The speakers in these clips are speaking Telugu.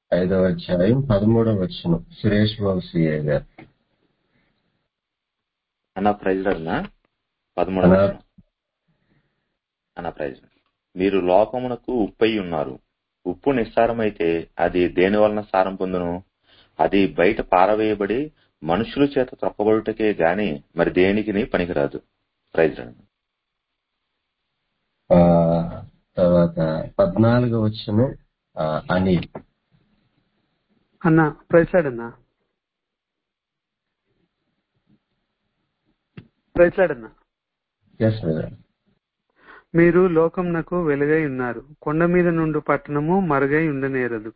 ఐదవ అధ్యాయం పదమూడవ వచనం సురేష్ బాబు సిఏ గారు అన్న ప్రైజ్ అన్నా పదమూడవ అన్నా వచనం అన్న ప్రైజ్ మీరు లోకమునకు ఉప్పై ఉన్నారు ఉప్పు నిస్సారమైతే అది దేని వలన సారం పొందును అది బయట పారవేయబడి మనుషుల చేత త్రొక్కబడుటకే గాని మరి దేనికిని పనికిరాదు ప్రైజ్ అన్న ఆ, తర్వాత పద్నాలుగవ వచనం ఆ, అనిల్ అన్న ప్రైస్లాడ్ అన్న ప్రైస్లాడ్ అన్న ఎస్ బ్రదర్ మీరు లోకంనకు వెలుగై ఉన్నారు కొండ మీద నుండి పట్టణము మరుగై ఉండనేరదు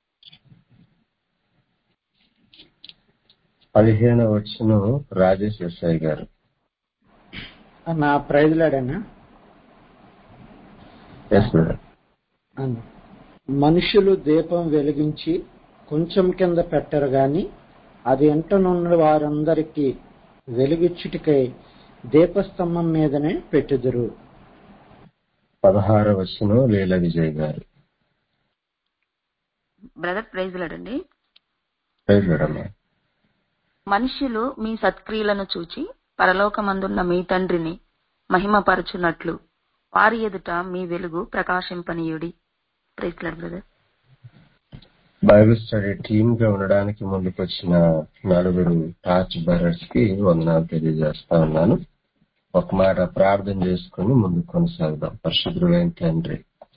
పదిహేనవ వచనం రాజేష్ ఎస్ఐ గారు నా ప్రైజ్లాడనా ఎస్ బ్రదర్ మనుషులు దీపం వెలిగించి కొంచెం కింద పెట్టరు గాని అది ఎంటనున్న వారందరికీ వెలుగిచ్చుటికై దీపస్తంభం మీదనే పెట్టుదురు పదహారవ వచనం లీల విజయ్ గారు బ్రదర్ ప్రైజ్ లాడండి ప్రైజ్ అమ్మా మనుష్యులు మీ సత్క్రియలను చూచి పరలోకమందున్న మీ తండ్రిని మహిమపరచునట్లు వారి ఎదుట మీ వెలుగు ప్రకాశింపనీయుడి praise Lord brother Bible study team గా ఉండడానికి ముందుకు వచ్చిన నలుగురు టార్చ్ బరర్స్ కి వందనాలు తెలియజేస్తా ఉన్నాను ఒక మాట ప్రార్థన చేసుకుని ముందుకు కొనసాగుదాం పరిశుద్ధులైన తండ్రి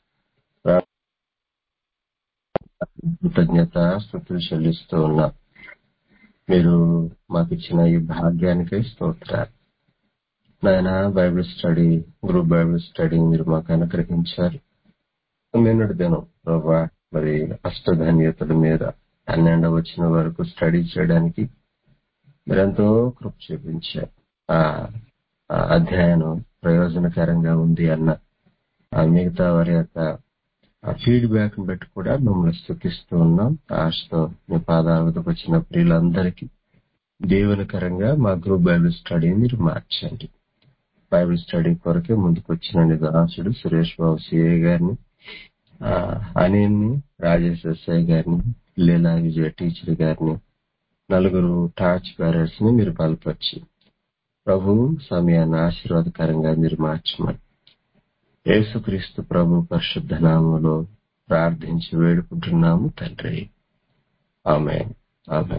కృతజ్ఞత స్థుతులు చెల్లిస్తూ ఉన్నాం మీరు మాకు ఇచ్చిన ఈ భాగ్యానికై స్తోత్రాలు నాయన Bible study group Bible study మీరు మాకు అనుగ్రహించారు నిన్నటి దినం ప్రభా మరి అష్టధాన్యతల మీద పన్నెండు వచ్చిన వరకు స్టడీ చేయడానికి మీరెంతో కృప చూపించారు ఆ ఆ అధ్యయనం ప్రయోజనకరంగా ఉంది అన్న ఆ మిగతా వారి యొక్క ఫీడ్బ్యాక్ ని బట్టి కూడా మిమ్మల్ని స్థుతిస్తూ ఉన్నాం ఆశతో మీ పాదాలకు వచ్చిన ప్రియులందరికీ దీవెనకరంగా మా గ్రూప్ బైబిల్ స్టడీ మీరు మార్చండి బైబిల్ స్టడీ కొరకే ముందుకు వచ్చిన నిదాసుడు సురేష్ బాబు సిఏ గారిని ఆ, అనిల్ని రాజేష్ ఎస్ఐ గారిని లీలా విజయ టీచర్ గారిని నలుగురు టార్చ్ బ్యారర్స్ ని మీరు బలపరిచి ప్రభు సమయాన్ని ఆశీర్వాదకరంగా మీరు మార్చమని యేసుక్రీస్తు ప్రభు పరిశుద్ధ నామంలో ప్రార్థించి వేడుకుంటున్నాము తండ్రి ఆమె ఆమె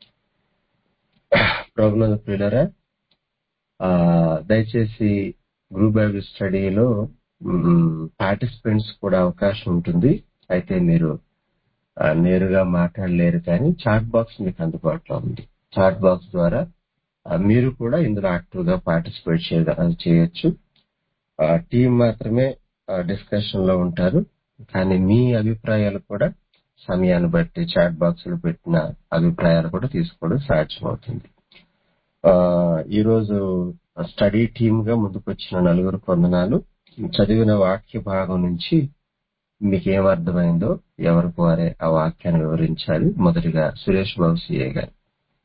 ప్రభునందు ప్రియులరా ఆ, దయచేసి గ్రూప్ బైబిల్ స్టడీలో పార్టిసిపెంట్స్ కూడా అవకాశం ఉంటుంది అయితే మీరు ఆ, నేరుగా మాట్లాడలేరు కానీ చాట్ బాక్స్ మీకు అందుబాటులో ఉంది చాట్ బాక్స్ ద్వారా ఆ, మీరు కూడా ఇందులో యాక్టివ్ గా పార్టిసిపేట్ చేయొచ్చు టీం మాత్రమే డిస్కషన్ లో ఉంటారు కానీ మీ అభిప్రాయాలు కూడా సమయాన్ని బట్టి చాట్ బాక్స్ లో పెట్టిన అభిప్రాయాలు కూడా తీసుకోవడం సాధ్యమవుతుంది ఆ, ఈ రోజు స్టడీ టీమ్ గా ముందుకు వచ్చిన నలుగురు కొందనాలు చదివిన వాక్య భాగం నుంచి మీకు ఏం అర్థమైందో ఎవరికి వారే ఆ వాక్యాన్ని వివరించాలి మొదటిగా సురేష్ బాబు సిఏ గారు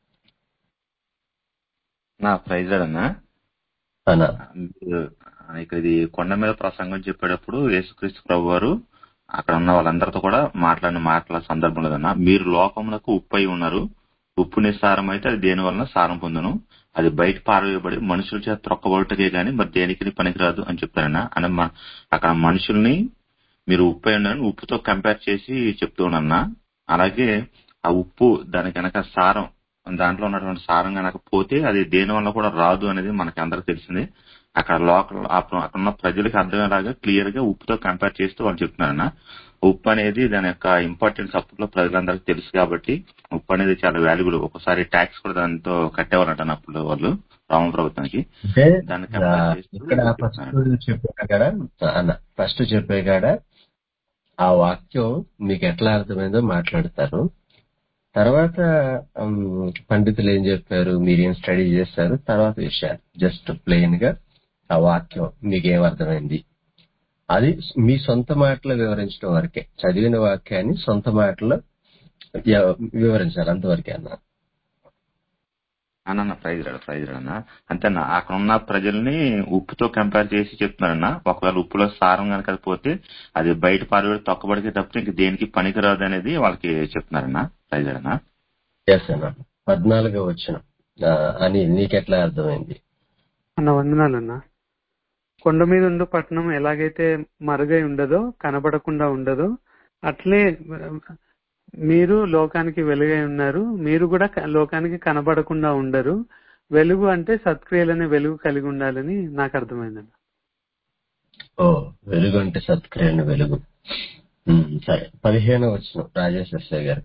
నా ప్రైజ్ అన్నా అనా మీరు ఇక్కడ ఇది కొండ మీద ప్రసంగం చెప్పేటప్పుడు యేసుక్రీస్తు ప్రభు వారు అక్కడ ఉన్న వాళ్ళందరితో కూడా మాట్లాడిన మాటల సందర్భం లేదన్నా మీరు లోకములకు ఉప్పు అయి ఉన్నారు ఉప్పు నిస్సారం అయితే అది దేని వలన సారం పొందును అది బయట పారవేయబడి మనుషుల చేత త్రొక్కబడుటకే గాని మరి దేనికి పనికిరాదు అని చెప్తారన్నా అని మ- అక్కడ మనుషుల్ని మీరు ఉప్పు అయి ఉన్నారని ఉప్పుతో కంపేర్ చేసి చెప్తూ ఉన్నాన్నా అలాగే ఆ ఉప్పు దాని కనుక సారం దాంట్లో ఉన్నటువంటి సారం కనుక పోతే అది దేని వల్ల కూడా రాదు అనేది మనకి అందరికి తెలిసింది అక్కడ లోకల్ అక్కడ ఉన్న ప్రజలకు అర్థమయ్యేలాగా క్లియర్ గా ఉప్పుతో కంపేర్ చేస్తూ వాళ్ళు చెప్తున్నారన్న ఉప్పు అనేది దాని యొక్క ఇంపార్టెన్స్ అప్పట్లో ప్రజలందరికీ తెలుసు కాబట్టి ఉప్పు అనేది చాలా వాల్యుబుల్ ఒకసారి ట్యాక్స్ కూడా దాంతో కట్టేవారంట అప్పుడు వాళ్ళు రామ ప్రభుత్వానికి అంటే దాన్ని ఆ, కంపేర్ చేస్తూ ఇక్కడ ఫస్ట్ చెప్తున్నాను చెప్పే కాడ అన్న ఫస్ట్ చెప్పే కాడ ఆ వాక్యం మీకు ఎట్లా అర్థమైందో మాట్లాడతారు తర్వాత ఉమ్, పండితులు ఏం చెప్పారు మీరేం స్టడీ చేశారు తర్వాత విషయాలు జస్ట్ ప్లెయిన్ గా ఆ వాక్యం మీకేం అర్థమైంది అది మీ సొంత మాటలో వివరించడం వరకే చదివిన వాక్యాన్ని సొంత మాటలో ఎవ- వివరించాలి అంతవరకే అన్న అన్న ప్రైజ్ రాడు ప్రైజ్ రాడన్న అంతేనా అక్కడ ఉన్న ప్రజల్ని ఉప్పుతో కంపేర్ చేసి చెప్తున్నారన్న ఒకవేళ ఉప్పులో సారం కనుక అది పోతే అది బయట పారిబడి తొక్కబడితే తప్పితే ఇంక దేనికి పనికిరాదు అనేది వాళ్ళకి చెప్తున్నారన్న ప్రైజ్ రాడన్న ఎస్ అన్న పద్నాలుగో వచ్చిన అని నీకెట్లా అర్థమైంది అన్న వందనాలన్న కొండ మీద ఉండు పట్టణం ఎలాగైతే మరుగై ఉండదో కనబడకుండా ఉండదో అట్లే మీరు లోకానికి వెలుగై ఉన్నారు మీరు కూడా క- లోకానికి కనబడకుండా ఉండరు వెలుగు అంటే సత్క్రియలనే వెలుగు కలిగి ఉండాలని నాకు అర్థమైందన్న ఓ వెలుగు అంటే సత్క్రియను వెలుగు ఉమ్, సరే పదిహేను వచ్చిన రాజేష్ ఎస్ఐ గారు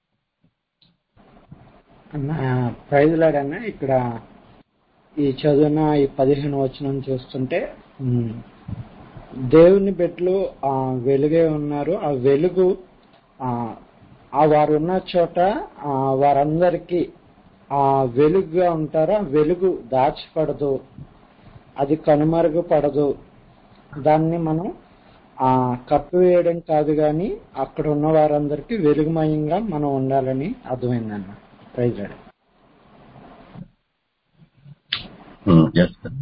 ప్రైజ్ లాడన్నా ఇక్కడ ఈ చదివిన ఈ పదిహేను వచనం చూస్తుంటే ఉమ్, దేవుని బిడ్డలు ఆ వెలుగే ఉన్నారు ఆ వెలుగు ఆ ఆ వారు ఉన్న చోట ఆ వారందరికీ ఆ వెలుగుగా ఉంటారు ఆ వెలుగు దాచిపడదు అది కనుమరుగుపడదు దాన్ని మనం ఆ కప్పివేయడం కాదు కానీ అక్కడ ఉన్న వారందరికీ వెలుగుమయంగా మనం ఉండాలని అర్థమైందన్న ప్రైజ్ లాడ్ ఉమ్, ఎస్ సార్.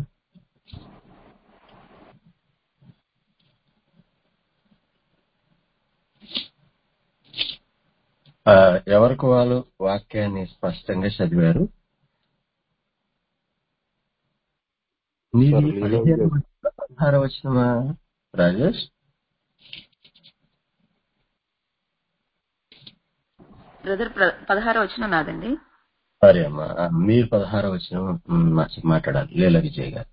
ఆ, ఎవరికి వాళ్ళు వాక్యాన్ని స్పష్టంగా చదివారు నీది సార్, లీలా పదిహేను గారు. వచ్చిన పదహారు వచ్చినమా రాజేష్ బ్రదర్ పదహారు వచ్చిన నాదండి సరే అమ్మా ఆ, మీరు పదహారు వచ్చిన మాట్లాడాలి లీల విజయ్ గారు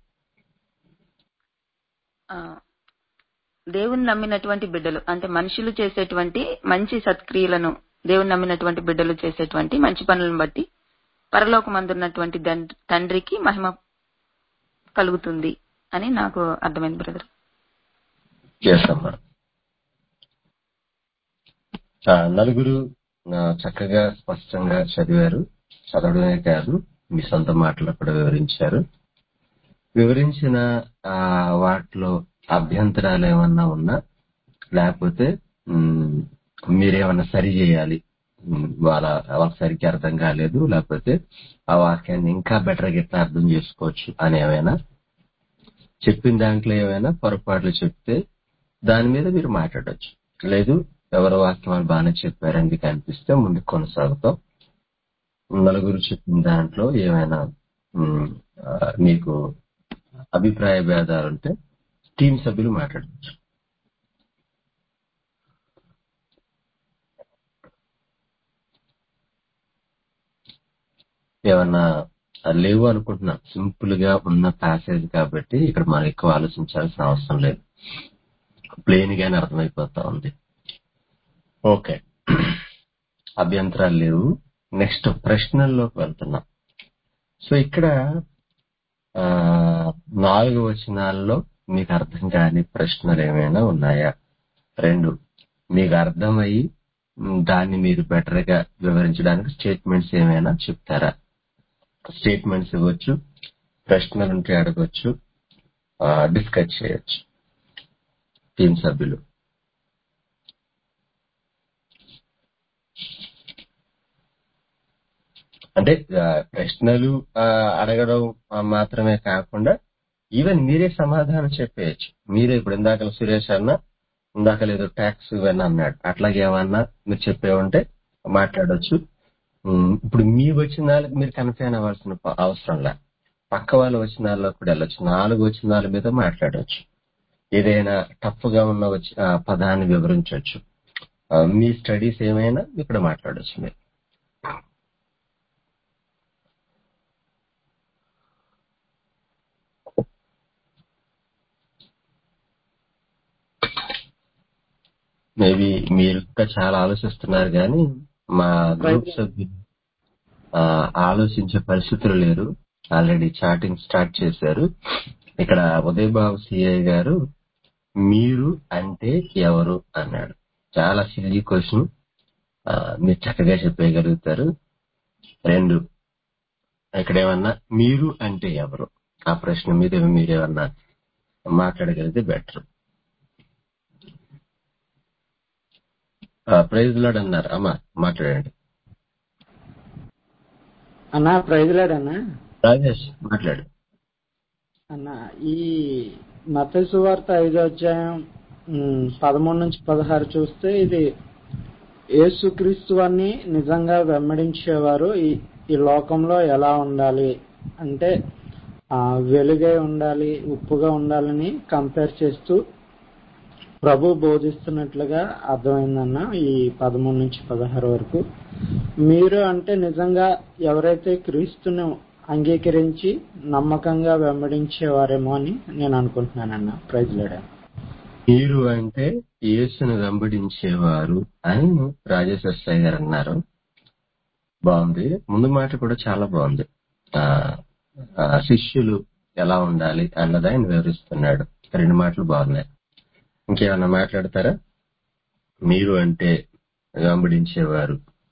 ఆ, దేవుని నమ్మినటువంటి బిడ్డలు అంటే మనుషులు చేసేటువంటి మంచి సత్క్రియలను దేవుని నమ్మినటువంటి బిడ్డలు చేసేటువంటి మంచి పనులను బట్టి పరలోకమందున్నటువంటి దం- తండ్రికి మహిమ కలుగుతుంది అని నాకు అర్థమైంది బ్రదర్ ఎస్ అమ్మా ఆ, నలుగురు ఆ, చక్కగా స్పష్టంగా చదివారు చదవడమే కాదు మీ సొంత మాటలు కూడా వివరించారు వివరించిన ఆ వాటిలో అభ్యంతరాలు ఏమన్నా ఉన్నా లేకపోతే మ్, మీరేమన్నా సరి చేయాలి మ్, వాళ్ళ వాళ్ళకి సరిగ్గా అర్థం కాలేదు లేకపోతే ఆ వాక్యాన్ని ఇంకా బెటర్ గా ఎట్లా అర్థం చేసుకోవచ్చు అని ఏమైనా చెప్పిన దాంట్లో ఏమైనా పొరపాట్లు చెప్తే దాని మీద మీరు మాట్లాడొచ్చు లేదు ఎవరి వాక్యం వాళ్ళు బాగానే చెప్పారని మీకు అనిపిస్తే ముందుకు కొనసాగుతాం నలుగురు చెప్పిన దాంట్లో ఏమైనా మ్, ఆ, మీకు అభిప్రాయ భేదాలు ఉంటే టీం సభ్యులు మాట్లాడవచ్చు ఏమన్నా లేవు అనుకుంటున్నా సింపుల్ గా ఉన్న ప్యాసేజ్ కాబట్టి ఇక్కడ మనం ఎక్కువ ఆలోచించాల్సిన అవసరం లేదు ప్లెయిన్ గానే అర్థమైపోతా ఉంది ఓకే అభ్యంతరాలు లేవు నెక్స్ట్ ప్రశ్నల్లోకి వెళ్తున్నాం సో ఇక్కడ ఆ, నాలుగు వచనాల్లో మీకు అర్థం కాని ప్రశ్నలు ఏమైనా ఉన్నాయా రెండు మీకు అర్థమయ్యి మ్, దాన్ని మీరు బెటర్ గా వివరించడానికి స్టేట్మెంట్స్ ఏమైనా చెప్తారా స్టేట్మెంట్స్ ఇవ్వచ్చు ప్రశ్నలు ఉంటే అడగొచ్చు డిస్కస్ చేయొచ్చు టీం సభ్యులు అంటే ఆ, ప్రశ్నలు ఆ, అడగడం ఆ, మాత్రమే కాకుండా ఈవెన్ మీరే సమాధానం చెప్పేయచ్చు మీరే ఇప్పుడు ఇందాక సురేష్ అన్న ఇందాక లేదు ట్యాక్స్ ఇవన్నీ అన్నాడు అట్లాగే ఏమన్నా మీరు చెప్పే ఉంటే మాట్లాడొచ్చు ఉమ్, ఇప్పుడు మీ వచనాలకు మీరు కన్ఫైన్ అవ్వాల్సిన ప- అవసరం లే పక్క వాళ్ళ వచనాల్లో కూడా వెళ్ళొచ్చు నాలుగు వచనాల మీద మాట్లాడొచ్చు ఏదైనా టఫ్ గా ఉన్న వచ- ఆ, పదాన్ని వివరించవచ్చు మీ స్టడీస్ ఏమైనా ఇక్కడ మాట్లాడొచ్చు మీరు మేబీ మీరు ఇంకా చాలా ఆలోచిస్తున్నారు కానీ మా గ్రూప్ సభ్యులు ఆ, ఆలోచించే పరిస్థితులు లేరు ఆల్రెడీ చాటింగ్ స్టార్ట్ చేశారు ఇక్కడ ఉదయ్ బాబు సిఐ గారు మీరు అంటే ఎవరు అన్నాడు చాలా సిల్లీ క్వశ్చన్ మీరు చక్కగా చెప్పేయగలుగుతారు రెండు ఇక్కడ ఏమన్నా మీరు అంటే ఎవరు ఆ ప్రశ్న మీద మీరేమన్నా మాట్లాడగలిగితే బెటర్ ప్రైజ్ లాడ్ అన్నారు అమ్మా మాట్లాడండి అన్నా ప్రైజ్లాడన్నా రాజేష్ మాట్లాడు అన్న ఈ మత సువార్త ఐదో అధ్యాయం ఉమ్, పదమూడు నుంచి పదహారు చూస్తే ఇది యేసుక్రీస్తు వారిని నిజంగా వెంబడించేవారు ఈ ఈ లోకంలో ఎలా ఉండాలి అంటే ఆ, వెలుగై ఉండాలి ఉప్పుగా ఉండాలని కంపేర్ చేస్తూ ప్రభు బోధిస్తున్నట్లుగా అర్థమైందన్న ఈ పదమూడు నుంచి పదహారు వరకు మీరు అంటే నిజంగా ఎవరైతే క్రీస్తును అంగీకరించి నమ్మకంగా వెంబడించేవారేమో అని నేను అనుకుంటున్నానన్న ప్రైజ్ లేడా మీరు అంటే యేసును వెంబడించేవారు అని రాజేశ్వరసాయి గారు అన్నారు బాగుంది ముందు మాట కూడా చాలా బాగుంది ఆ ఆ, శిష్యులు ఎలా ఉండాలి అన్నది ఆయన వివరిస్తున్నాడు రెండు మాటలు బాగున్నాయి ఇంకేమన్నా మాట్లాడతారా మీరు అంటే వెంబడించేవారు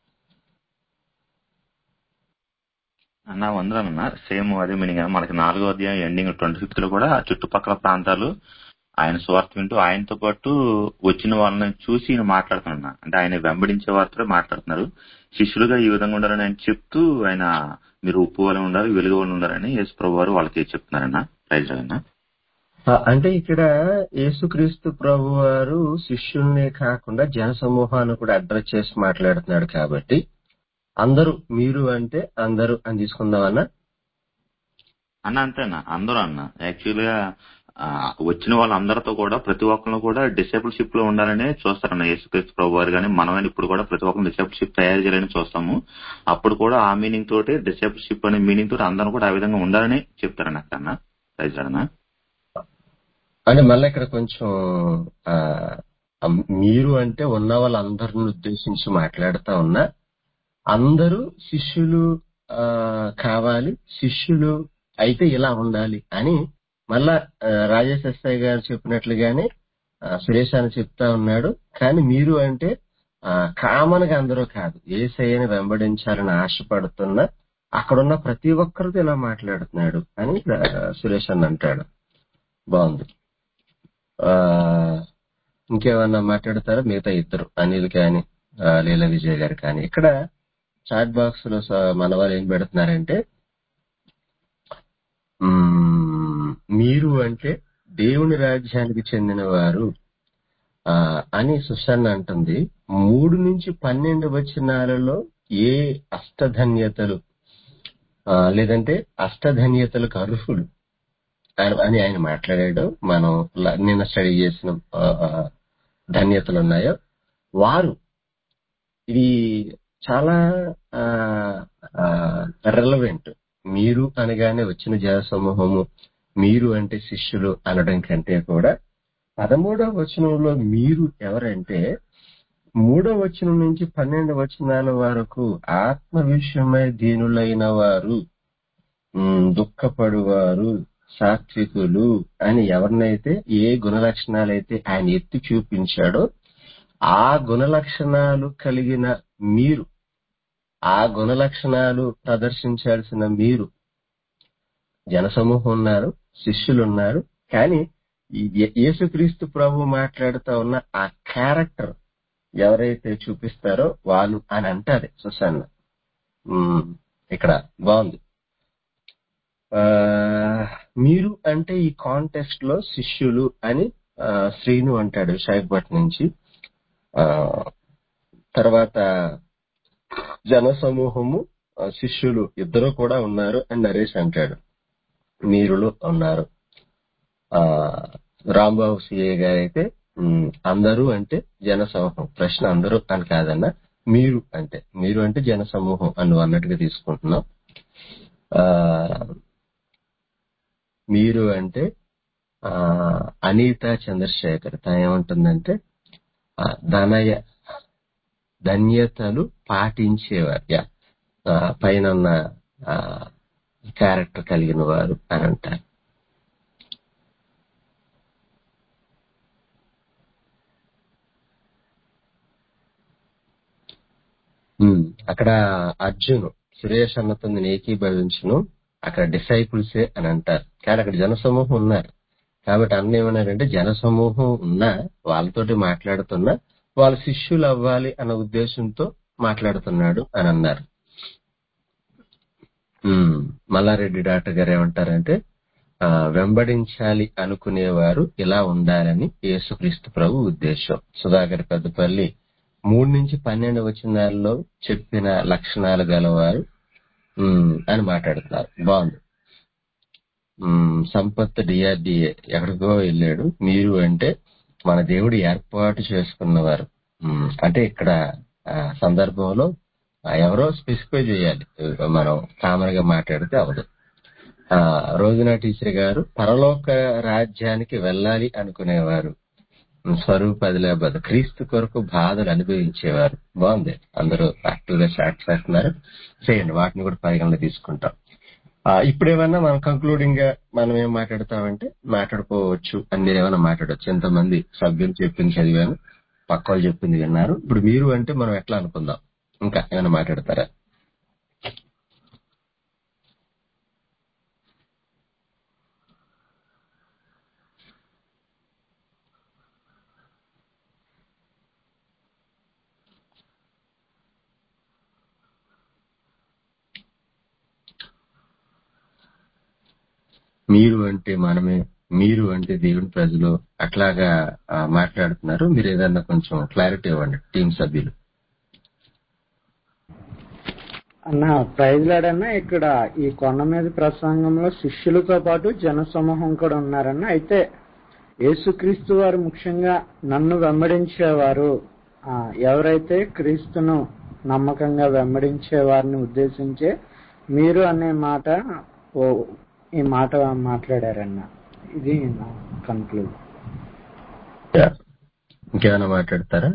అన్న వందనన్న సేమ్ అదే మీనింగ్ మనకి నాలుగో అధ్యాయం ఎండింగ్ ట్వంటీ ఫిఫ్త్ లో కూడా ఆ చుట్టుపక్కల ప్రాంతాలు ఆయన స్వార్థ వింటూ ఆయనతో పాటు వచ్చిన వాళ్ళని చూసి ఈయన మాట్లాడుతున్నా అంటే ఆయన వెంబడించే వారితో మాట్లాడుతున్నారు శిష్యులుగా ఈ విధంగా ఉండాలని ఆయన చెప్తూ ఆయన మీరు ఉప్పు వల్ల ఉండాలి వెలుగు వల్ల ఉండాలని యేసు ప్రభు వారు వాళ్ళకి చెప్తున్నారన్న ప్రైజ్ అన్న ఆ, అంటే ఇక్కడ యేసుక్రీస్తు ప్రభు వారు శిష్యుల్నే కాకుండా జన సమూహాన్ని కూడా అడ్రస్ చేసి మాట్లాడుతున్నాడు కాబట్టి అందరూ మీరు అంటే అందరూ అని తీసుకుందామన్నా అన్న అంతేనా అందరూ అన్న యాక్చువల్ గా ఆ, వచ్చిన వాళ్ళందరితో కూడా ప్రతి ఒక్కరిని కూడా డిసేబుల్షిప్ లో ఉండాలని చూస్తారన్న యేసుక్రీస్తు ప్రభు వారు కానీ మనమైనా ఇప్పుడు కూడా ప్రతి ఒక్కరిని డిసేబుల్షిప్ తయారు చేయాలని చూస్తాము అప్పుడు కూడా ఆ మీనింగ్ తోటి డిసేబుల్షిప్ అనే మీనింగ్ తోటి అందరూ కూడా ఆ విధంగా ఉండాలని చెప్తారన్న అన్న ప్రైజ్ అన్న అంటే మళ్ళీ ఇక్కడ కొంచెం ఆ, ఆ, మీరు అంటే ఉన్న వాళ్ళందరిని ఉద్దేశించి మాట్లాడుతా ఉన్నా అందరూ శిష్యులు ఆ, కావాలి శిష్యులు అయితే ఇలా ఉండాలి అని మళ్ళా ఆ, రాజేష్ ఎస్ఐ గారు చెప్పినట్లుగానే ఆ, సురేష్ అని చెప్తా ఉన్నాడు కానీ మీరు అంటే కామన్ గా అందరూ కాదు ఏసయ్యని వెంబడించాలని ఆశపడుతున్న అక్కడున్న ప్రతి ఒక్కరితో ఇలా మాట్లాడుతున్నాడు అని ఇక్కడ సురేష్ అని అంటాడు బాగుంది ఆ ఇంకేమన్నా మాట్లాడతారా మిగతా ఇద్దరు అనిల్ కానీ ఆ, లీలా విజయ్ గారు కానీ ఇక్కడ చాట్ బాక్స్ లో స- మన వాళ్ళు ఏం పెడుతున్నారంటే మ్మ్, మీరు అంటే దేవుని రాజ్యానికి చెందిన వారు ఆ, అని సుసన్న అంటుంది మూడు నుంచి పన్నెండు వచనాలలో ఏ అష్టధన్యతలు ఆ, లేదంటే అష్టధన్యతలకు అర్హులు ఆయన- అని ఆయన మాట్లాడాడు మనం ల- నిన్న స్టడీ చేసిన ఆ, ఆ, ధన్యతలు ఉన్నాయో వారు ఇది చాలా రెలవెంట్ మీరు అనగానే వచ్చిన జన సమూహము మీరు అంటే శిష్యులు అనడం కంటే కూడా పదమూడవ వచనంలో మీరు ఎవరంటే మూడవ వచనం నుంచి పన్నెండు వచనాల వరకు ఆత్మ విషయమై దీనులైన వారు ఉమ్, దుఃఖపడువారు సాత్వికులు అని ఎవరినైతే ఏ గుణలక్షణాలైతే ఆయన ఎత్తి చూపించాడో ఆ గుణలక్షణాలు కలిగిన మీరు ఆ గుణలక్షణాలు ప్రదర్శించాల్సిన మీరు జనసమూహం ఉన్నారు శిష్యులు ఉన్నారు కానీ ఈ ఏ- యేసుక్రీస్తు ప్రభు మాట్లాడుతూ ఉన్న ఆ క్యారెక్టర్ ఎవరైతే చూపిస్తారో వాళ్ళు అని అంటారు సుసన్న ఉమ్, ఇక్కడ బాగుంది ఆ, మీరు అంటే ఈ కాంటెక్స్ట్ లో శిష్యులు అని ఆ, శ్రీను అంటాడు విశాఖపట్నం నుంచి ఆ, తర్వాత జన సమూహము ఆ, శిష్యులు ఇద్దరు కూడా ఉన్నారు అని నరేష్ అంటాడు మీరులు ఉన్నారు ఆ రాంబాబు సిఏ గారు అయితే ఉమ్, అందరూ అంటే జన సమూహం ప్రశ్న అందరూ అని కాదన్న మీరు అంటే మీరు అంటే జన సమూహం అని నువ్వు అన్నట్టుగా తీసుకుంటున్నాం ఆ మీరు అంటే ఆ అనీత చంద్రశేఖర్ తను ఏమంటుందంటే ఆ, ధనయ ధన్యతలు పాటించేవారు యా, ఆ, పైన ఉన్న క్యారెక్టర్ కలిగిన వారు అని అంటారు ఉమ్, అక్కడ అర్జున్ సురేష్ అన్నతుంది ఏకీభవించును అక్కడ డిసైపుల్సే అని అంటారు కానీ అక్కడ జనసమూహం ఉన్నారు కాబట్టి అన్న ఏమన్నారంటే జనసమూహం ఉన్నా వాళ్ళతోటి మాట్లాడుతున్నా వాళ్ళ శిష్యులు అవ్వాలి అన్న ఉద్దేశంతో మాట్లాడుతున్నాడు అని అన్నారు ఉమ్, మల్లారెడ్డి డాక్టర్ గారు ఏమంటారంటే ఆ, వెంబడించాలి అనుకునేవారు ఇలా ఉండాలని యేసుక్రీస్తు ప్రభు ఉద్దేశం సుధాకర్ పెద్దపల్లి మూడు నుంచి పన్నెండు వచనాల్లో చెప్పిన లక్షణాలు గలవారు ఉమ్, అని మాట్లాడుతున్నారు బాగుంది ఉమ్, సంపత్ డిఆర్డిఏ ఎక్కడికో వెళ్ళాడు మీరు అంటే మన దేవుడు ఏర్పాటు చేసుకున్నవారు ఉమ్, అంటే ఇక్కడ ఆ, సందర్భంలో ఆ, ఎవరో స్పెసిఫై చేయాలి మనం కామన్ గా మాట్లాడితే అవదు ఆ రోజున టీచర్ గారు పరలోక రాజ్యానికి వెళ్ళాలి అనుకునేవారు స్వరూప అదిలాబాద్ క్రీస్తు కొరకు బాధలు అనుభవించేవారు బాగుంది అందరూ యాక్టివ్ గా స్టార్ట్ చేస్తున్నారు చేయండి వాటిని కూడా పరిగణలో తీసుకుంటాం ఆ, ఇప్పుడేమన్నా మనం కంక్లూడింగ్ గా మనం ఏం మాట్లాడతామంటే మాట్లాడుకోవచ్చు అని మీరు ఏమైనా మాట్లాడవచ్చు ఎంతమంది సభ్యులు చెప్పింది చదివాను పక్క వాళ్ళు చెప్పింది విన్నారు ఇప్పుడు మీరు అంటే మనం ఎట్లా అనుకుందాం ఇంకా ఏమైనా మాట్లాడతారా మీరు అంటే మనమే మీరు అంటే దేవుని ప్రజలు అట్లాగా ఆ, మాట్లాడుతున్నారు మీరు ఏదన్నా కొంచెం క్లారిటీ ఇవ్వండి టీం సభ్యులు అన్న ప్రైజ్లాడన్న ఇక్కడ ఈ కొండ మీద ప్రసంగంలో శిష్యులతో పాటు జన సమూహం కూడా ఉన్నారన్న అయితే యేసుక్రీస్తు వారు ముఖ్యంగా నన్ను వెంబడించేవారు ఆ, ఎవరైతే క్రీస్తును నమ్మకంగా వెంబడించే వారిని ఉద్దేశించే మీరు అనే మాట ఓ ఈ మాట మాట్లాడారన్న ఇది నా కన్క్లూడ్ యా. ఇంకేమైనా మాట్లాడతారా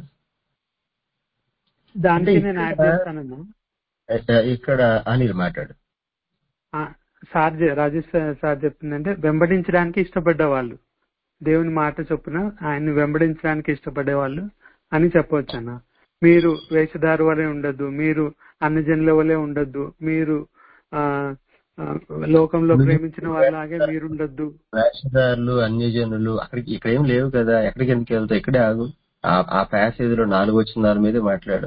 దానికి అంటే నేను యాడ్ ఇక్కడ- చేస్తానన్నా ఎ- ఇక్కడ అనిల్ మాట్లాడు ఆ, సార్ చె- రాజేష్ సార్- సార్ చెప్తుందంటే వెంబడించడానికి ఇష్టపడ్డ వాళ్ళు దేవుని మాట చొప్పున ఆయన్ని వెంబడించడానికి ఇష్టపడే వాళ్ళు అని చెప్పవచ్చు అన్న మీరు వేషధారు వలె ఉండొద్దు మీరు అన్నజనుల వలె ఉండొద్దు మీరు ఆ ఆ, లోకంలో ప్రేమించిన వాళ్ళలాగే మీరు ఉండొద్దు వేషధారులు అన్యజనులు అక్కడికి ఇక్కడ ఏం లేవు కదా ఎక్కడికి ఎందుకు వెళ్తావు ఇక్కడే ఆగు ఆ- ఆ ప్యాసేజ్ లో నాలుగు వచ్చిన దాని మీదే మాట్లాడు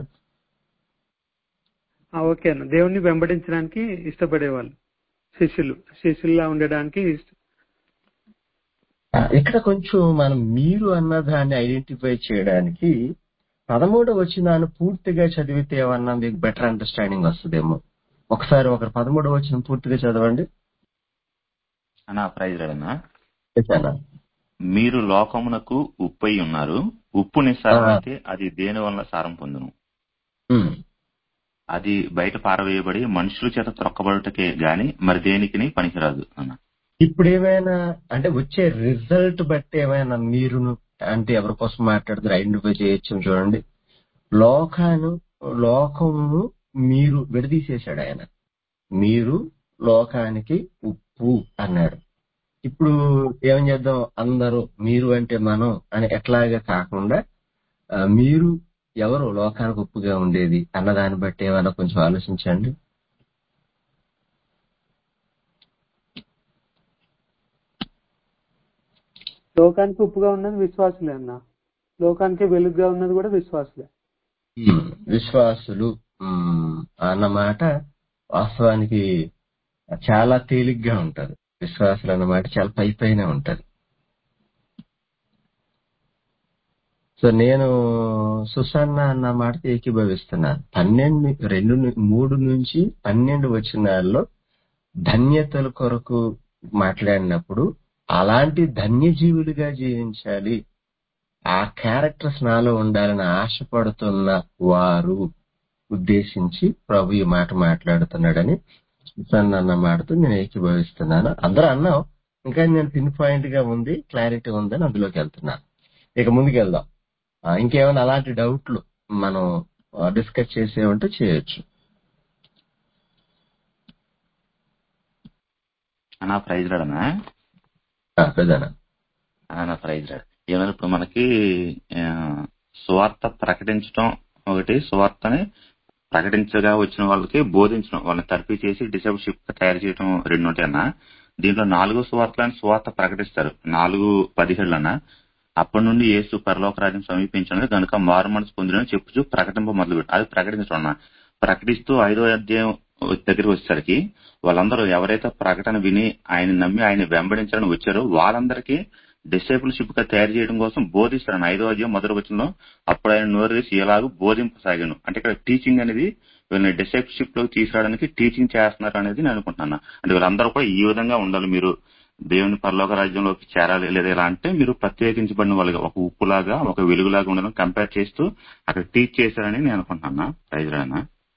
ఆ, ఓకే అన్న దేవుణ్ణి వెంబడించడానికి ఇష్టపడేవాళ్ళు శిష్యులు శిష్యుల్లా ఉండడానికి ఇష్ట- ఆ, ఇక్కడ కొంచెం మనం మీరు అన్న దాన్ని ఐడెంటిఫై చేయడానికి పదమూడవ వచ్చినాను పూర్తిగా చదివితే ఏమన్నా మీకు బెటర్ అండర్స్టాండింగ్ వస్తుందేమో ఒకసారి ఒకరు పదమూడవ వచ్చిన పూర్తిగా చదవండి అన్నా ప్రైజ్ రాడన్నా చెప్పానా? మీరు లోకమునకు ఉప్పై ఉన్నారు ఉప్పు నిస్సారమైతే అది దేని వలన సారం పొందును ఉమ్. అది బయట పారవేయబడి మనుషుల చేత త్రొక్కబడుటకే గాని మరి దేనికి పనికిరాదు అన్న ఇప్పుడు ఏమైనా అంటే వచ్చే రిజల్ట్ బట్టి ఏమైనా మీరును అంటే ఎవరి కోసం మాట్లాడుతారు ఐడెంటిఫై చేయొచ్చు చూడండి లోకాను లోకమును మీరు విడదీసేశాడు ఆయన మీరు లోకానికి ఉప్పు అన్నాడు ఇప్పుడు ఏం చేద్దాం అందరూ మీరు అంటే మనం అని ఎట్లాగా కాకుండా ఆ, మీరు ఎవరు లోకానికి ఉప్పుగా ఉండేది అన్న దాన్ని బట్టి ఏమైనా కొంచెం ఆలోచించండి లోకానికి ఉప్పుగా ఉన్నది విశ్వాసులే అన్న లోకానికి వెలుగుగా ఉన్నది కూడా విశ్వాసులే ఉమ్, విశ్వాసులు ఉమ్, అన్నమాట వాస్తవానికి చాలా తేలిగ్గా ఉంటది విశ్వాసులు అన్నమాట చాలా పై పైన ఉంటది సో నేను సుసన్న అన్న మాటతో ఏకీభవిస్తున్నాను పన్నెండు రెండు ను- మూడు నుంచి పన్నెండు వచనాల్లో ధన్యతల కొరకు మాట్లాడినప్పుడు అలాంటి ధన్యజీవులుగా జీవించాలి ఆ క్యారెక్టర్స్ నాలో ఉండాలని ఆశపడుతున్న వారు ఉద్దేశించి ప్రభు ఈ మాట మాట్లాడుతున్నాడని సుసన్న అన్న మాటతో నేను ఏకీభవిస్తున్నాను అందరూ అన్నాం ఇంకా నేను పిన్ పాయింట్ గా ఉంది క్లారిటీ ఉందని అందులోకి వెళ్తున్నాను ఇక ముందుకు వెళ్దాం ఆ, ఇంకేమైనా అలాంటి డౌట్లు మనం డిస్కస్ చేసే ఉంటే చేయొచ్చు అన్నా ప్రైజ్ రాడన్నా ఆ, పెద్దనా అన్న ప్రైజ్ రాడు ఏమన్నా ఇప్పుడు మనకి ఆ, సువార్త ప్రకటించడం ఒకటి సువార్తని ప్రకటించగా వచ్చిన వాళ్ళకి బోధించడం వాళ్ళని తర్పీ చేసి డిసైబుల్షిప్ తయారు చేయడం రెండు ఉంటాయి అన్న దీంట్లో నాలుగు సువార్తలను సువార్త ప్రకటిస్తారు నాలుగు పదిహేడులన్న అప్పటి నుండి యేసు పరలోక రాజ్యం సమీపించడం కనుక మారు మనసు పొందిన చెప్పుచు ప్రకటింప మొదలు అది ప్రకటించడం అన్న ప్రకటిస్తూ ఐదో అధ్యాయం దగ్గరికి వచ్చేసరికి వాళ్ళందరూ ఎవరైతే ప్రకటన విని ఆయన నమ్మి ఆయన వెంబడించాలని వచ్చారో వాళ్ళందరికీ డిసేబుల్షిప్ గా తయారు చేయడం కోసం బోధిస్తారని ఐదో అధ్యాయం మొదటి వచ్చిన అప్పుడు ఆయన నోరు వేసి ఎలాగూ బోధింపసాగాను అంటే ఇక్కడ టీచింగ్ అనేది వీళ్ళని డిసేబుల్షిప్ లోకి తీసుకురావడానికి టీచింగ్ చేస్తున్నారు అనేది నేను అనుకుంటున్నాను అంటే వీళ్ళందరూ కూడా ఈ విధంగా ఉండాలి మీరు దేవుని పరలోక రాజ్యంలోకి చేరాలి లేదా ఇలా అంటే మీరు ప్రత్యేకించబడిన వాళ్ళుగా ఒక ఉప్పులాగా ఒక వెలుగులాగా ఉండాలని కంపేర్ చేస్తూ అక్కడ టీచ్ చేశారని నేను అనుకుంటున్నా రైతులైనా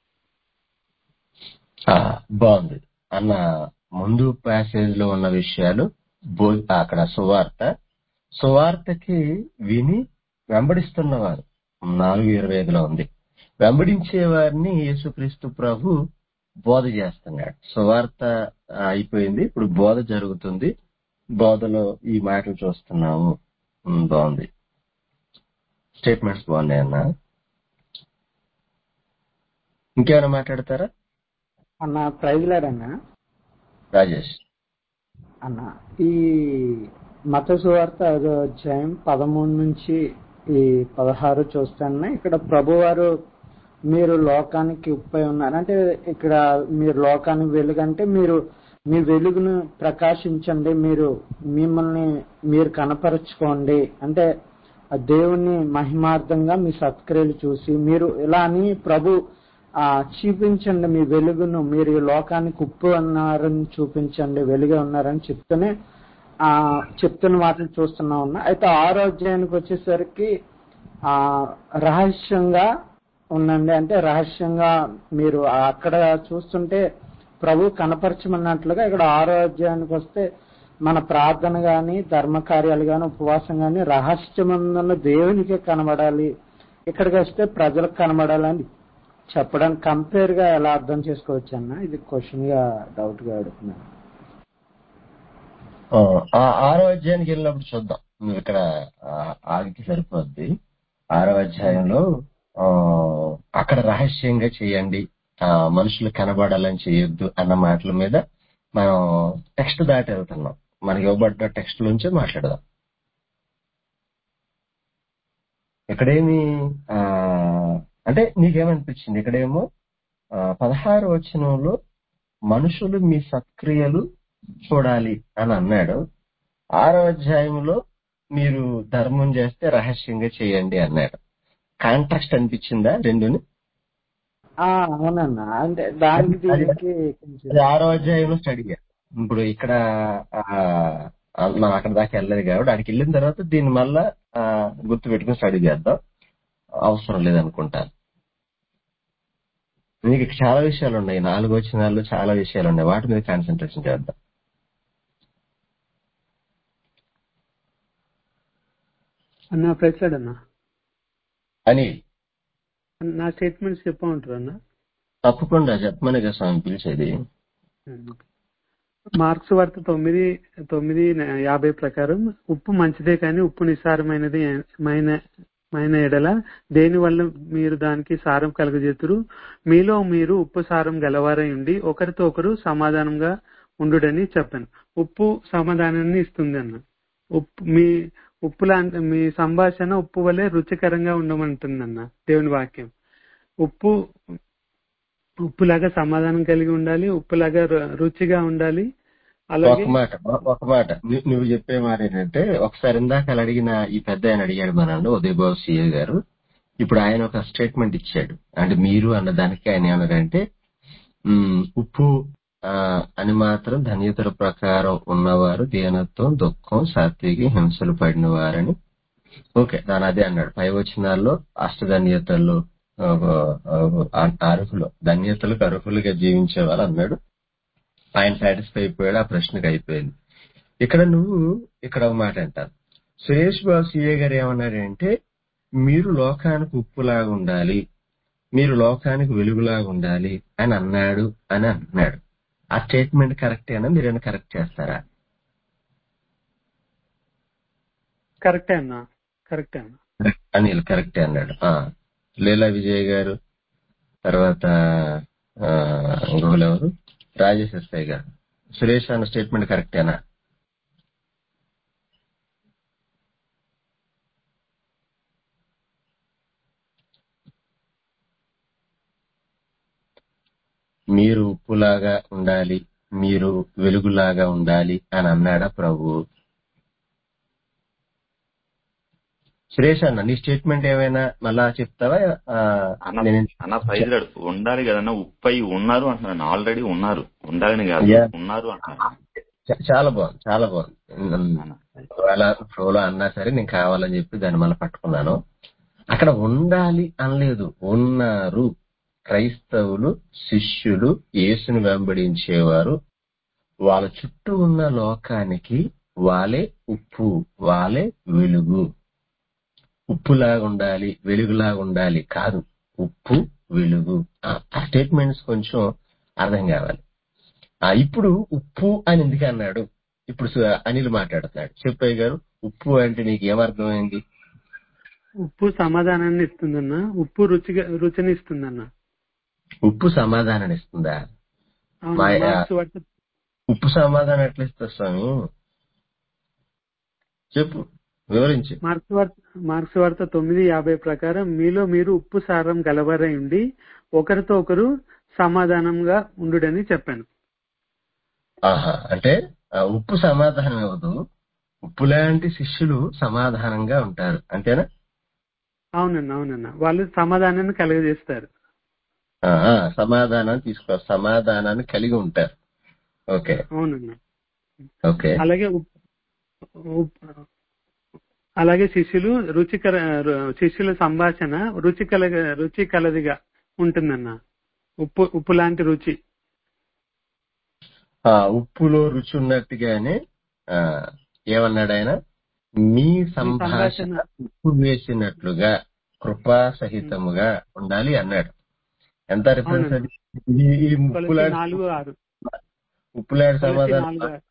ఆ, బాగుంది అన్న ముందు ప్యాసేజ్ లో ఉన్న విషయాలు బో అక్కడ సువార్త సువార్తకి విని వెంబడిస్తున్నవారు నాలుగు ఇరవై ఐదులో ఉంది వెంబడించే వారిని యేసుక్రీస్తు ప్రభు బోధ చేస్తున్నాడు సువార్త ఆ, అయిపోయింది ఇప్పుడు బోధ జరుగుతుంది బోధలో ఈ మాటలు చూస్తున్నాము ఉమ్, బాగుంది స్టేట్మెంట్స్ బాగున్నాయి అన్న ఇంకేమైనా మాట్లాడతారా అన్న ప్రైజ్ లేడన్నా రాజేష్ అన్న ఈ మత సువార్త ఐదో అధ్యాయం పదమూడు నుంచి ఈ పదహారు చూస్తాను ఇక్కడ ప్రభువారు మీరు లోకానికి ఉప్పై ఉన్నారు అంటే ఇక్కడ మీరు లోకానికి వెలుగంటే మీరు మీ వెలుగును ప్రకాశించండి మీరు మిమ్మల్ని మీరు కనపరుచుకోండి అంటే ఆ దేవుని మహిమార్థంగా మీ సత్క్రియలు చూసి మీరు ఇలా అని ప్రభు ఆ చూపించండి మీ వెలుగును మీరు ఈ లోకానికి ఉప్పు ఉన్నారని చూపించండి వెలుగే ఉన్నారని చెప్తూనే ఆ చెప్తున్న మాటలు చూస్తున్నా ఉన్నా అయితే ఆరోగ్యానికి వచ్చేసరికి ఆ రహస్యంగా ఉండండి అంటే రహస్యంగా మీరు అక్కడ చూస్తుంటే ప్రభు కనపరచమన్నట్లుగా ఇక్కడ ఆరోగ్యానికి వస్తే మన ప్రార్థన గాని ధర్మ కార్యాలు గాని ఉపవాసం గాని రహస్యమందున్న దేవునికే కనబడాలి ఇక్కడికి వస్తే ప్రజలకు కనబడాలని చెప్పడానికి కంపేర్ గా ఎలా అర్థం చేసుకోవచ్చు అన్న ఇది క్వశ్చన్ గా డౌట్ గా అడుగుతున్నాను ఆ, ఆ ఆరో అధ్యాయానికి వెళ్ళినప్పుడు చూద్దాం నువ్వు ఇక్కడ ఆ, ఆగితే సరిపోద్ది ఆరో అధ్యాయంలో ఆ, అక్కడ రహస్యంగా చేయండి ఆ, మనుషులు కనబడాలని చేయొద్దు అన్న మాటల మీద మనం టెక్స్ట్ దాటి వెళ్తున్నాం మనకి ఇవ్వబడ్డ టెక్స్ట్ నుంచే మాట్లాడదాం ఇక్కడేమి ఆ, అంటే నీకేమనిపించింది ఇక్కడేమో ఆ, పదహారు వచనంలో మనుషులు మీ సత్క్రియలు చూడాలి అని అన్నాడు ఆరో అధ్యాయంలో మీరు ధర్మం చేస్తే రహస్యంగా చేయండి అన్నాడు కాంట్రాక్ట్ అనిపించిందా రెండుని ఆ అవునన్న అంటే దానికి అది దీనికి కొంచెం అది ఆరో అధ్యాయంలో స్టడీ ఇప్పుడు ఇక్కడ ఆ, ఆ, మనం అక్కడ దాకా వెళ్ళలేదు కాబట్టి అక్కడికి వెళ్ళిన తర్వాత దీన్ని మళ్ళా ఆ, గుర్తు పెట్టుకుని స్టడీ చేద్దాం అవసరం లేదనుకుంటాను మీకు ఇక్కడ చాలా విషయాలు ఉన్నాయి నాలుగు వచ్చినాల్లో చాలా విషయాలు ఉన్నాయి వాటి మీద కాన్సన్ట్రేషన్ చేద్దాం అన్న ప్రెసిడెంట్ అన్న అని నా స్టేట్మెంట్స్ చెప్పమంటారు అన్న తప్పకుండా చెప్పమని కదా స్వామి పిలిచేది మార్క్స్ వార్త తొమ్మిది తొమ్మిది యాభై ప్రకారం ఉప్పు మంచిదే కానీ ఉప్పు నిస్సారమైనది మైన మైన ఎడల దేని వల్ల మీరు దానికి సారం కలగజేతురు మీలో మీరు ఉప్పు సారం గలవారై ఉండి ఒకరితో ఒకరు సమాధానంగా ఉండుడని చెప్పాను ఉప్పు సమాధానాన్ని ఇస్తుంది అన్న ఉప్పు మీ ఉప్పు లాంటి మీ సంభాషణ ఉప్పు వలె రుచికరంగా ఉండమంటుందన్న దేవుని వాక్యం ఉప్పు ఉప్పులాగా సమాధానం కలిగి ఉండాలి ఉప్పులాగా రు- రుచిగా ఉండాలి అలాగే ఒక మాట ఒక మాట ను- నువ్వు చెప్పే మాట ఏంటంటే ఒకసారి ఇందాక అలా అడిగిన ఈ పెద్ద ఆయన అడిగాడు మా నాన్న ఉదయబాబు సిఏ గారు ఇప్పుడు ఆయన ఒక స్టేట్మెంట్ ఇచ్చాడు అంటే మీరు అన్న దానికి ఆయన ఏమన్నారంటే ఉమ్, ఉప్పు ఆ, అని మాత్రం ధన్యతల ప్రకారం ఉన్నవారు దీనత్వం దుఃఖం సాత్వికి హింసలు పడిన వారని ఓకే దాని అదే అన్నాడు పై వచనాల్లో అష్టధన్యతలు ఆ, ఆ, అర్హులు ధన్యతలకు అర్హులుగా జీవించే వాళ్ళు అన్నాడు ఆయన సాటిస్ఫై అయిపోయాడు ఆ ప్రశ్నకు అయిపోయింది ఇక్కడ నువ్వు ఇక్కడ ఒక మాట అంటారు సురేష్ బాబు సిఏ గారు ఏమన్నారంటే మీరు లోకానికి ఉప్పులాగా ఉండాలి మీరు లోకానికి వెలుగులాగా ఉండాలి అని అన్నాడు అని అన్నాడు ఆ స్టేట్మెంట్ కరెక్టేనా మీరైనా కరెక్ట్ చేస్తారా కరెక్టే అన్న కరెక్టే అన్న అనిల్ కరెక్టే అన్నాడు ఆ లీలా విజయ్ గారు తర్వాత ఆ, ఇంకొకరు ఎవరు రాజేష్ ఎస్ఐ గారు సురేష్ అన్న స్టేట్మెంట్ కరెక్టేనా మీరు ఉప్పులాగా ఉండాలి మీరు వెలుగులాగా ఉండాలి అని అన్నాడా ప్రభు సురేష్ అన్న నీ స్టేట్మెంట్ ఏమైనా మళ్ళా చెప్తావా ఆ, అన్న నేను అన్న ప్రైజ్ రాడు ఉండాలి కదన్నా ఉప్పై ఉన్నారు అంటున్నాను ఆల్రెడీ ఉన్నారు ఉండాలని కాదు Yeah. ఉన్నారు అంటున్నాను చ- చాలా బాగుంది చాలా బాగుంది అన్న. ఒకవేళ ఫ్లోలో అన్నా సరే నేను కావాలని చెప్పి దాన్ని మళ్ళీ పట్టుకున్నాను అక్కడ ఉండాలి అనలేదు ఉన్నారు క్రైస్తవులు శిష్యులు యేసుని వెంబడించేవారు వాళ్ళ చుట్టూ ఉన్న లోకానికి వాళ్ళే ఉప్పు వాళ్ళే వెలుగు ఉప్పులాగా ఉండాలి వెలుగులాగా ఉండాలి కాదు ఉప్పు వెలుగు ఆ స్టేట్మెంట్స్ కొంచెం అర్థం కావాలి ఆ ఇప్పుడు ఉప్పు అని ఎందుకు అన్నాడు ఇప్పుడు సు- అనిల్ మాట్లాడుతున్నాడు చెప్పయ్య గారు ఉప్పు అంటే నీకు ఏమర్థమైంది ఉప్పు సమాధానాన్ని ఇస్తుందన్న ఉప్పు రుచిగా రుచిని ఇస్తుందన్న ఉప్పు సమాధానం ఇస్తుందా అవును మా- మార్క్స్ వార్త ఉప్పు సమాధానం ఎట్లా ఇస్తా స్వామి చెప్పు వివరించి మార్క్స్ వార్త మార్క్స్ వార్త తొమ్మిది యాభై ప్రకారం మీలో మీరు ఉప్పు సారం గలవారై ఉండి ఒకరితో ఒకరు సమాధానంగా ఉండుడని చెప్పాను ఆహా అంటే ఆ ఉప్పు సమాధానం ఇవ్వదు ఉప్పు లాంటి శిష్యులు సమాధానంగా ఉంటారు అంతేనా అవునన్న అవునన్న వాళ్ళు సమాధానాన్ని కలుగజేస్తారు ఆ, ఆ, సమాధానాన్ని తీసుకో సమాధానాన్ని కలిగి ఉంటారు ఓకే అవునన్న ఓకే అలాగే ఉప్- ఉప్- అలాగే శిష్యులు రుచికర రు- శిష్యుల సంభాషణ రుచి కల రుచి కలదిగా ఉంటుందన్న ఉప్పు ఉప్పు లాంటి రుచి ఆ ఉప్పులో రుచి ఉన్నట్టుగానే ఆ ఏమన్నాడు ఆయన మీ సంభాషణ సంభాషణ ఉప్పు వేసినట్లుగా కృపా సహితముగా ఉండాలి అన్నాడు ఎంత రిఫరెన్స్ అది ఈ ఈ కొలసి ఉప్పులాంటి నాలుగు ఆరు ఉప్పులాంటి కొలసి సమాధానం నాలుగు ఆరు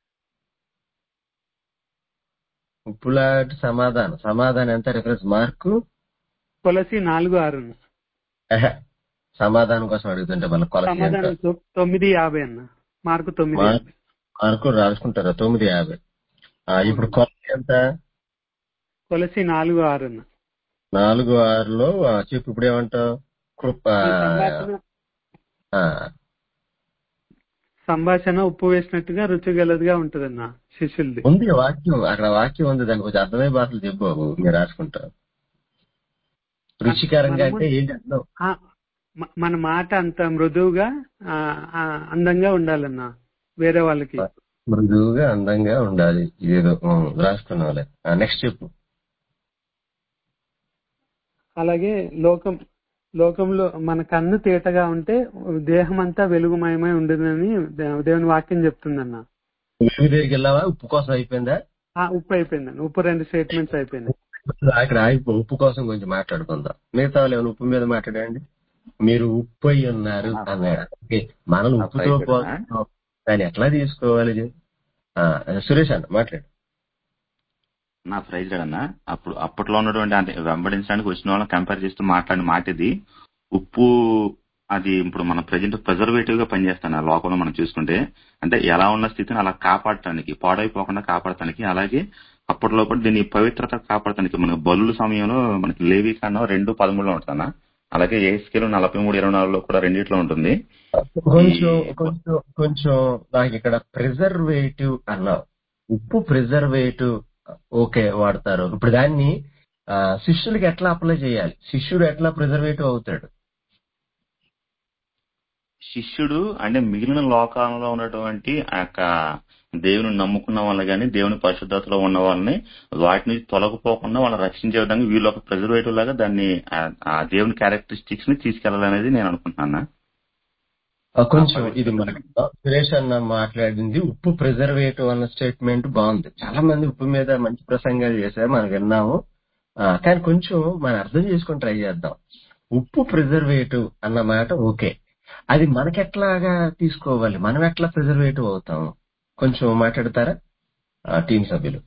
ఉప్పులాంటి సమాధానం సమాధానం ఎంత రిఫరెన్స్ మార్కు కొలసి నాలుగు ఆరు అన్న. ఎహె. సమాధానం కోసం అడుగుతుంటే మళ్ళీ కొలసి ఎంత సమాధానం తొ- తొమ్మిది యాభై అన్న మార్కు తొమ్మిది మార్- యాభై మార్కు రాసుకుంటారా తొమ్మిది యాభై ఆ, ఇప్పుడు కొలసి ఎంత కొలసి నాలుగు ఆరు అన్న నాలుగు ఆరులో ఆ, చెప్పు ఇప్పుడు ఏమంటావు కృప ఈ సంభాషణ ఆ, సంభాషణ ఉప్పు వేసినట్టుగా రుచి గలదిగా ఉంటదన్న శిష్యులది ఉంది వాక్యం అక్కడ వాక్యం ఉంది దానికి కొంచెం అర్థమయ్యే భాషలు చెప్పు బాబు మీరు రాసుకుంటారు రుచికరంగా మనము అంటే ఏంటి అర్థం ఆ, మ- మన మాట అంత మృదువుగా ఆ, ఆ, అందంగా ఉండాలన్న వేరే వాళ్ళకి మృదువుగా అందంగా ఉండాలి ఇదేదో ఉం, రాసుకున్నావులే నెక్స్ట్ చెప్పు అలాగే లోకం లోకంలో మన కన్ను తేటగా ఉంటే దేహం అంతా వెలుగుమయమై ఉండదని దే- దేవుని వాక్యం చెప్తుందన్న వెలుగు దగ్గరికి వెళ్ళావా ఉప్పు కోసం అయిపోయిందా ఆ, ఉప్పు అయిపోయిందండి ఉప్పు రెండు స్టేట్మెంట్స్ అయిపోయినాయి అక్కడ ఆగిపో ఉప్పు కోసం కొంచెం మాట్లాడుకుందాం మిగతా వాళ్ళు ఏమైనా ఉప్పు మీద మాట్లాడండి మీరు ఉప్పు అయి ఉన్నారు అన్నాడు ఓకే మనం ఉప్పుతో అయిపోయిందా? పోతున్నాం దాన్ని ఎట్లా తీసుకోవాలి ఆ, సురేష్ అన్న మాట్లాడు నా ప్రైజ్ అన్న అప్పుడు అప్పట్లో ఉన్నటువంటి అంటే వెంబడించడానికి వచ్చిన వాళ్ళని కంపేర్ చేస్తూ మాట్లాడిన మాట ఇది ఉప్పు అది ఇప్పుడు మన ప్రజెంట్ ప్రిజర్వేటివ్ గా పనిచేస్తాను ఆ లోకంలో మనం చూసుకుంటే అంటే ఎలా ఉన్న స్థితిని అలా కాపాడటానికి పాడైపోకుండా కాపాడటానికి అలాగే అప్పట్లో కూడా దీని పవిత్రత కాపాడటానికి మనకి బలుల సమయంలో మనకి లేవి కాండం రెండు పదమూడులో ఉంటుందన్న అలాగే ఏ స్కేల్ నలభై మూడు ఇరవై నాలుగులో కూడా రెండిట్లో ఉంటుంది కొంచెం ఈ- కొంచెం కొంచెం నాకు ఇక్కడ ప్రిజర్వేటివ్ అన్నావు ఉప్పు ప్రిజర్వేటివ్ ఓకే వాడతారు ఇప్పుడు దాన్ని ఆ, శిష్యులకి ఎట్లా అప్లై చేయాలి శిష్యుడు ఎట్లా ప్రిజర్వేటివ్ అవుతాడు శిష్యుడు అంటే మిగిలిన లోకాలలో ఉన్నటువంటి ఆ యొక్క దేవుని నమ్ముకున్న వాళ్ళు కానీ దేవుని పరిశుద్ధతలో ఉన్న వాళ్ళని వాటి నుంచి తొలగిపోకుండా వాళ్ళని రక్షించే విధంగా వీళ్ళు ఒక ప్రిజర్వేటివ్ లాగా దాన్ని ఆ- ఆ దేవుని క్యారెక్టరిస్టిక్స్ ని తీసుకెళ్లాలనేది నేను అనుకుంటున్నాను ఆ, కొంచెం ఇది మనకి సురేష్ అన్న మాట్లాడింది ఉప్పు ప్రిజర్వేటివ్ అన్న స్టేట్మెంట్ బాగుంది చాలా మంది ఉప్పు మీద మంచి ప్రసంగాలు చేశారు మనం విన్నాము ఆ, కానీ కొంచెం మనం అర్థం చేసుకొని ట్రై చేద్దాం ఉప్పు ప్రిజర్వేటివ్ అన్న మాట ఓకే అది మనకెట్లాగా తీసుకోవాలి మనం ఎట్లా ప్రిజర్వేటివ్ అవుతాం కొంచెం మాట్లాడతారా ఆ, టీం సభ్యులు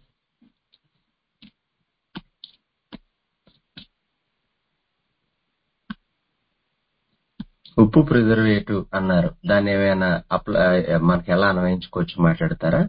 ఉప్పు ప్రిజర్వేటివ్ అన్నారు దాన్ని ఏమైనా అప్లై మనకి ఎలా అన్వయించుకోవచ్చు మాట్లాడతారా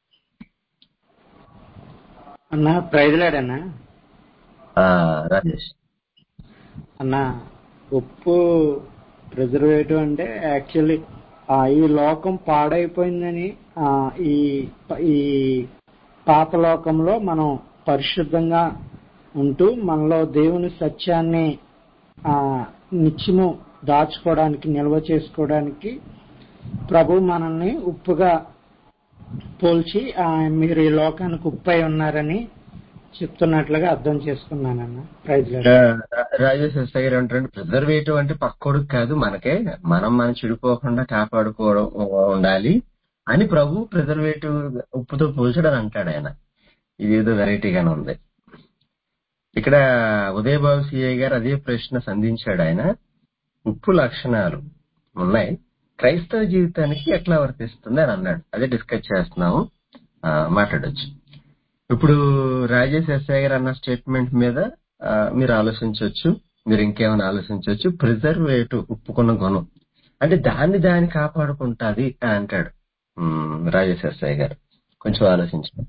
అన్న ప్రైజ్లాడన్నా ఆ, రాజేష్ అన్న ఉప్పు ప్రిజర్వేటివ్ అంటే యాక్చువల్లీ ఆ, ఈ లోకం పాడైపోయిందని ఆ, ఈ ఈ పాపలోకంలో మనం పరిశుద్ధంగా ఉంటూ మనలో దేవుని సత్యాన్ని ఆ నిత్యము దాచుకోవడానికి నిల్వ చేసుకోవడానికి ప్రభు మనల్ని ఉప్పుగా పోల్చి ఆ, మీరు ఈ లోకానికి ఉప్పై ఉన్నారని చెప్తున్నట్లుగా అర్థం చేసుకున్నానన్న ప్రైజ్ రాజేష్ ఎస్ఐ గారు అంటారంటే ప్రిజర్వేటివ్ అంటే పక్కోడికి కాదు మనకే మనం మనం చెడిపోకుండా కాపాడుకోవడం ఉండాలి అని ప్రభు ప్రిజర్వేటివ్ ఉప్పుతో పోల్చడం అంటాడు ఆయన ఇదేదో వెరైటీగానే ఉంది ఇక్కడ ఉదయబాబు సిఐ గారు అదే ప్రశ్న సంధించాడు ఆయన ఉప్పు లక్షణాలు ఉన్నాయి క్రైస్తవ జీవితానికి ఎట్లా వర్తిస్తుంది అని అన్నాడు అదే డిస్కస్ చేస్తున్నాము ఆ, మాట్లాడొచ్చు ఇప్పుడు రాజేష్ ఎస్ఐ గారు అన్న స్టేట్మెంట్ మీద ఆ, మీరు ఆలోచించవచ్చు మీరు ఇంకేమైనా ఆలోచించవచ్చు ప్రిజర్వేటివ్ ఉప్పుకున్న గుణం అంటే దాన్ని దాన్ని కాపాడుకుంటాది అని అంటాడు ఉమ్, రాజేష్ ఎస్ఐ గారు కొంచెం ఆలోచించండి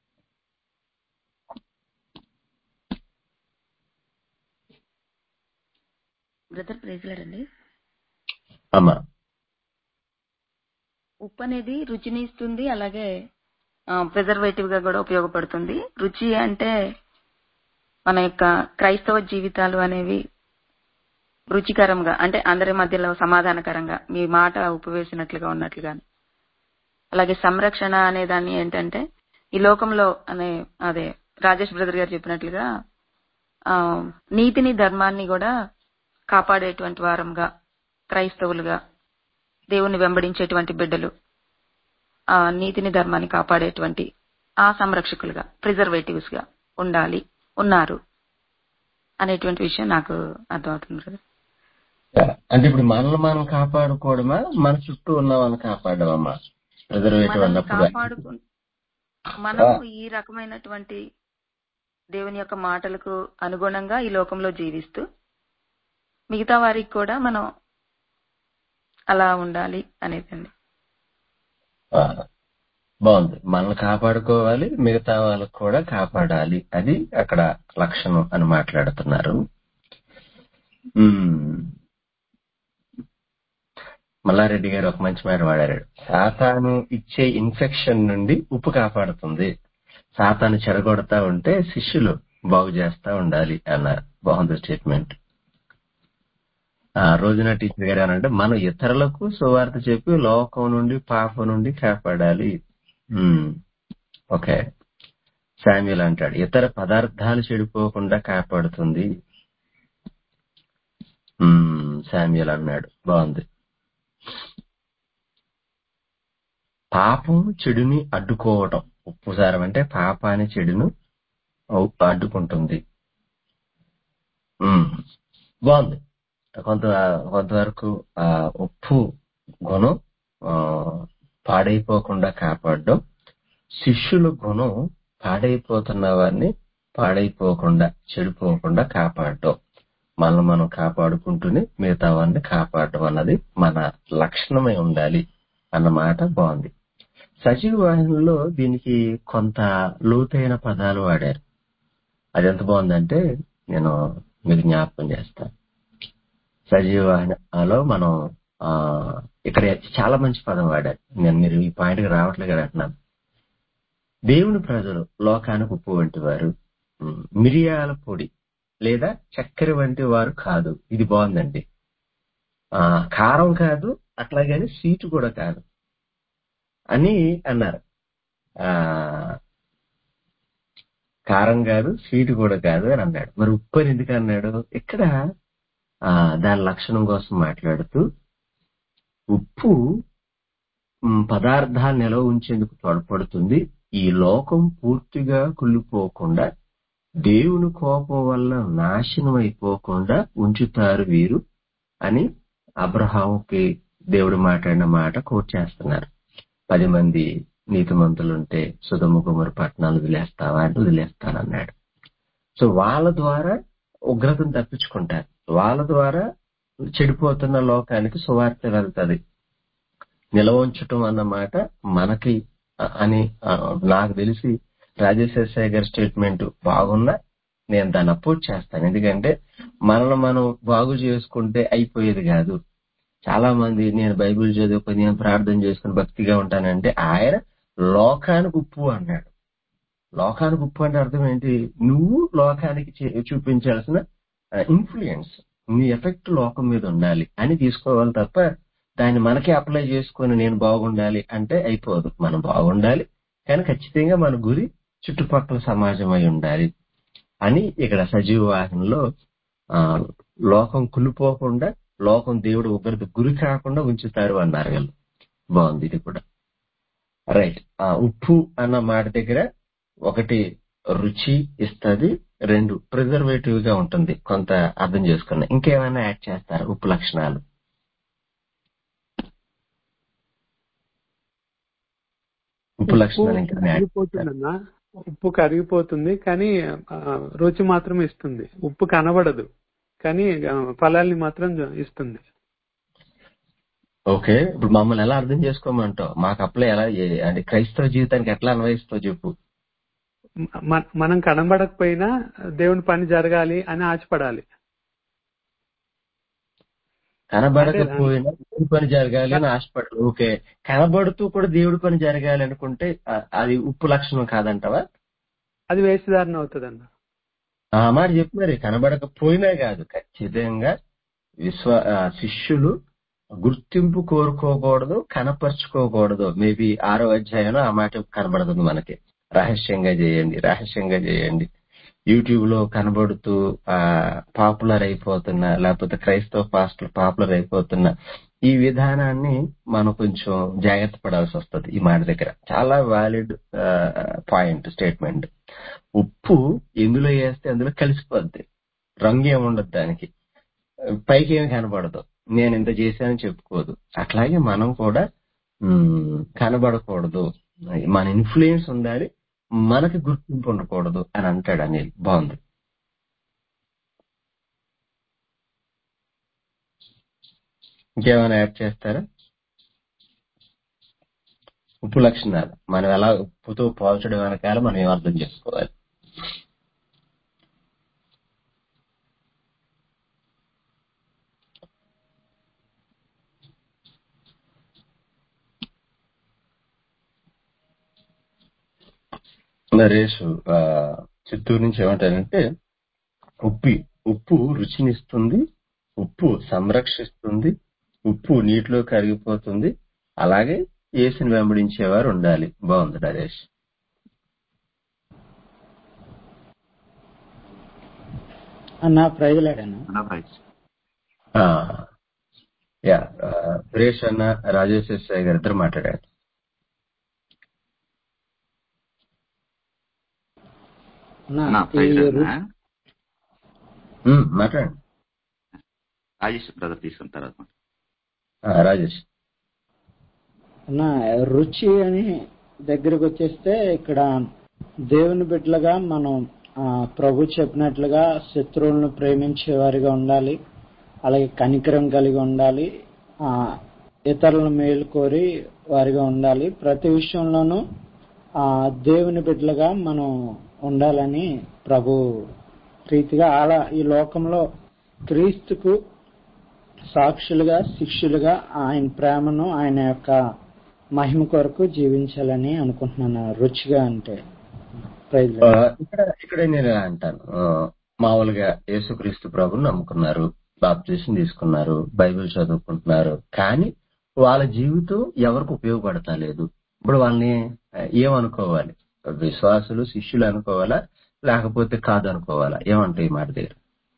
బ్రదర్ ప్రేజలాడండి అమ్మా ఉప్పు అనేది రుచిని ఇస్తుంది అలాగే ప్రిజర్వేటివ్ గా కూడా ఉపయోగపడుతుంది రుచి అంటే మన యొక్క క్రైస్తవ జీవితాలు అనేవి రుచికరంగా అంటే అందరి మధ్యలో సమాధానకరంగా మీ మాట ఉప్పు వేసినట్లుగా ఉన్నట్లుగా అలాగే సంరక్షణ అనే దాన్ని ఏంటంటే ఈ లోకంలో అనే అదే రాజేష్ బ్రదర్ గారు చెప్పినట్లుగా ఆ, నీతిని ధర్మాన్ని కూడా కాపాడేటువంటి వారంగా క్రైస్తవులుగా దేవుని వెంబడించేటువంటి బిడ్డలు ఆ నీతిని ధర్మాన్ని కాపాడేటువంటి ఆ సంరక్షకులుగా ప్రిజర్వేటివ్స్ గా ఉండాలి ఉన్నారు అనేటువంటి విషయం నాకు అర్థమవుతుంది బ్రదర్ అంటే ఇప్పుడు మనల్ని మనం కాపాడుకోవడమా మన చుట్టూ ఉన్న వాళ్ళని కాపాడమమ్మా ప్రిజర్వేటివ్ మనల్ని అన్నప్పుడు కాపాడుకు మనం ఈ రకమైనటువంటి దేవుని యొక్క మాటలకు అనుగుణంగా ఈ లోకంలో జీవిస్తూ మిగతా వారికి కూడా మనం అలా ఉండాలి అనేదండి ఆ, బాగుంది మనల్ని కాపాడుకోవాలి మిగతా వాళ్ళకు కూడా కాపాడాలి అది అక్కడ లక్షణం అని మాట్లాడుతున్నారు ఉమ్. మల్లారెడ్డి గారు ఒక మంచి మాట వాడారు సాతాను ఇచ్చే ఇన్ఫెక్షన్ నుండి ఉప్పు కాపాడుతుంది సాతాను చెడగొడతా ఉంటే శిష్యులు బాగు చేస్తా ఉండాలి అన్నారు బాగుంది స్టేట్మెంట్ ఆ రోజున టీచర్ గారు అంటే మనం ఇతరులకు సువార్త చెప్పి లోకం నుండి పాపం నుండి కాపాడాలి ఉమ్, ఓకే శామ్యుల్ అంటాడు ఇతర పదార్థాలు చెడిపోకుండా కాపాడుతుంది ఉమ్, శామ్యుల్ అన్నాడు బాగుంది పాపం చెడుని అడ్డుకోవటం ఉప్పుసారం అంటే పాపాన్ని చెడును ఔ- అడ్డుకుంటుంది ఉమ్, బాగుంది కొంత కొంతవరకు ఆ ఉప్పు గుణం ఆ, పాడైపోకుండా కాపాడడం శిష్యుల గుణం పాడైపోతున్న వారిని పాడైపోకుండా చెడిపోకుండా కాపాడడం మనల్ని మనం కాపాడుకుంటూనే మిగతా వారిని కాపాడడం అన్నది మన లక్షణమై ఉండాలి అన్న మాట బాగుంది సజీవ వాహినిలో దీనికి కొంత లోతైన పదాలు వాడారు అది ఎంత బాగుందంటే నేను మీకు జ్ఞాపకం చేస్తాను సజీవాలో మనం ఆ ఇక్కడ చాలా మంచి పదం వాడారు నేను మీరు ఈ పాయింట్కి రావట్లేదు కదా అంటున్నాను దేవుని ప్రజలు లోకానికి ఉప్పు వంటి వారు ఉమ్, మిరియాల పొడి లేదా చక్కెర వంటి వారు కాదు ఇది బాగుందండి ఆ కారం కాదు అట్లాగని స్వీట్ కూడా కాదు అని అన్నారు ఆ కారం కాదు స్వీట్ కూడా కాదు అని అన్నాడు మరి ఉప్పు అని ఎందుకు అన్నాడు ఇక్కడ ఆ దాని లక్షణం కోసం మాట్లాడుతూ ఉప్పు మ్, పదార్థాలు నిల్వ ఉంచేందుకు తోడ్పడుతుంది ఈ లోకం పూర్తిగా కుళ్ళిపోకుండా దేవుని కోపం వల్ల నాశనం అయిపోకుండా ఉంచుతారు వీరు అని అబ్రహాంకి దేవుడు మాట్లాడిన మాట కోట్ చేస్తున్నారు పది మంది నీతిమంతులుంటే సుధమ కుమారు పట్టణాలు వదిలేస్తావా అంటే వదిలేస్తానన్నాడు సో వాళ్ళ ద్వారా ఉగ్రతను తప్పించుకుంటారు వాళ్ళ ద్వారా చెడిపోతున్న లోకానికి సువార్త వెళ్తది నిలవ ఉంచటం అన్నమాట మనకి అ- అని ఆ, నాకు తెలిసి రాజశేఖర్ గారి స్టేట్మెంట్ బాగున్నా నేను దాన్ని అపోజ్ చేస్తాను ఎందుకంటే మనల్ని మనం బాగు చేసుకుంటే అయిపోయేది కాదు చాలా మంది నేను బైబిల్ చదువుకొని నేను ప్రార్థన చేసుకుని భక్తిగా ఉంటానంటే ఆయన లోకానికి ఉప్పు అన్నాడు లోకానికి ఉప్పు అంటే అర్థం ఏంటి నువ్వు లోకానికి చే- చూపించాల్సిన ఇన్ఫ్లుయెన్స్ నీ ఎఫెక్ట్ లోకం మీద ఉండాలి అని తీసుకోవాలి తప్ప దాన్ని మనకే అప్లై చేసుకొని నేను బాగుండాలి అంటే అయిపోదు మనం బాగుండాలి కానీ ఖచ్చితంగా మన గురి చుట్టుపక్కల సమాజం అయి ఉండాలి అని ఇక్కడ సజీవ వాహనంలో ఆ, లోకం కులిపోకుండా లోకం దేవుడు ఒకరికి గురి కాకుండా ఉంచుతారు అన్నారు వీళ్ళు బాగుంది ఇది కూడా రైట్ ఆ ఉప్పు అన్న మాట దగ్గర ఒకటి రుచి ఇస్తుంది రెండు ప్రిజర్వేటివ్ గా ఉంటుంది కొంత అర్థం చేసుకున్నా ఇంకేమైనా యాడ్ చేస్తారా ఉప్పు లక్షణాలు ఉప్పు ఉప్పు లక్షణాలు ఇంకేమైనా యాడ్ చేస్తారా కరిగిపోతుందన్నా ఉప్పు కరిగిపోతుంది కానీ ఆ, రుచి మాత్రం ఇస్తుంది ఉప్పు కనబడదు కానీ ఆ, ఫలాల్ని మాత్రం ఇస్తుంది ఓకే ఇప్పుడు మమ్మల్ని ఎలా అర్థం చేసుకోమంటావు మాకు అప్లై ఎలా ఏ- అంటే క్రైస్తవ జీవితానికి ఎట్లా అన్వయిస్తావు చెప్పు మ- మనం కనబడకపోయినా దేవుని పని జరగాలి అని ఆశపడాలి అంటే కనబడకపోయినా దేవుడి పని జరగాలి అని ఆశపడరు ఓకే కనబడుతూ కూడా దేవుడి పని జరగాలి అనుకుంటే ఆ, అది ఉప్పు లక్షణం కాదంటవా అది వేసిదారణ అవుతుంది అన్న ఆ మాట చెప్పు మరి కనబడకపోయినా కాదు ఖచ్చితంగా విశ్వ ఆ, శిష్యులు గుర్తింపు కోరుకోకూడదు కనపరుచుకోకూడదు మేబీ ఆరో అధ్యాయంలో ఆ మాట కనబడుతుంది మనకి రహస్యంగా చేయండి రహస్యంగా చేయండి యూట్యూబ్ లో కనబడుతూ ఆ పాపులర్ అయిపోతున్న లేకపోతే క్రైస్తవ పాస్టర్ పాపులర్ అయిపోతున్న ఈ విధానాన్ని మనం కొంచెం జాగ్రత్త పడాల్సి వస్తుంది ఈ మాట దగ్గర చాలా వ్యాలిడ్ పాయింట్ స్టేట్మెంట్ ఉప్పు ఎందులో వేస్తే అందులో కలిసిపోద్ది రంగు ఏముండదు దానికి పైకి ఏమి కనబడదు నేను ఇంత చేశానని చెప్పుకోదు అట్లాగే మనం కూడా ఉమ్, కనబడకూడదు మన ఇన్ఫ్లుయెన్స్ ఉండాలి మనకి గుర్తింపు ఉండకూడదు అని అంటాడు అనిల్ బాగుంది ఇంకేమైనా యాడ్ చేస్తారా ఉప్పు లక్షణాలు మనం ఎలా ఉప్పుతో పోల్చడం వెనకాల మనం ఏం అర్థం చేసుకోవాలి నరేష్ ఆ, చిత్తూరు నుంచి ఏమంటారంటే ఉప్పి ఉప్పు రుచినిస్తుంది ఉప్పు సంరక్షిస్తుంది ఉప్పు నీటిలో కరిగిపోతుంది అలాగే ఏసుని వెంబడించేవారు ఉండాలి బాగుంది నరేష్ అన్న ప్రైజ్లాడన్నా అన్నా ప్రైజ్. ఆ, యా ఆ, సురేష్ అన్న రాజేష్ సాయి గారు ఇద్దరు మాట్లాడారు అన్న అన్నా ఈ ప్రైజ్ రు- అన్నా ఉమ్, మాట్లాడండి రాజేష్ బ్రదర్ తీసుకున్న తర్వాత ఆ, రాజేష్ అన్న రుచి అని దగ్గరకు వచ్చేస్తే ఇక్కడ దేవుని బిడ్డలుగా మనం ఆ, ప్రభు చెప్పినట్లుగా శత్రువులను ప్రేమించే వారిగా ఉండాలి అలాగే కనికరం కలిగి ఉండాలి ఆ, ఇతరులను మేలు కోరి వారిగా ఉండాలి ప్రతి విషయంలోనూ ఆ, దేవుని బిడ్డలుగా మనం ఉండాలని ప్రభు రీతిగా అలా ఈ లోకంలో క్రీస్తుకు సాక్షులుగా శిష్యులుగా ఆయన ప్రేమను ఆయన యొక్క మహిమ కొరకు జీవించాలని అనుకుంటున్నాను రుచిగా అంటే ప్రైజ్ ఆ, ఇక్కడ ఇక్కడ నేను ఇలా అంటాను ఆ, మామూలుగా యేసుక్రీస్తు ప్రభుని నమ్ముకున్నారు బాప్తీసం తీసుకున్నారు బైబిల్ చదువుకుంటున్నారు కానీ వాళ్ళ జీవితం ఎవరికి ఉపయోగపడతా లేదు ఇప్పుడు వాళ్ళని ఆ, ఏమనుకోవాలి విశ్వాసులు శిష్యులు అనుకోవాలా లేకపోతే కాదు అనుకోవాలా ఏమంటాయి ఈ మాట దగ్గర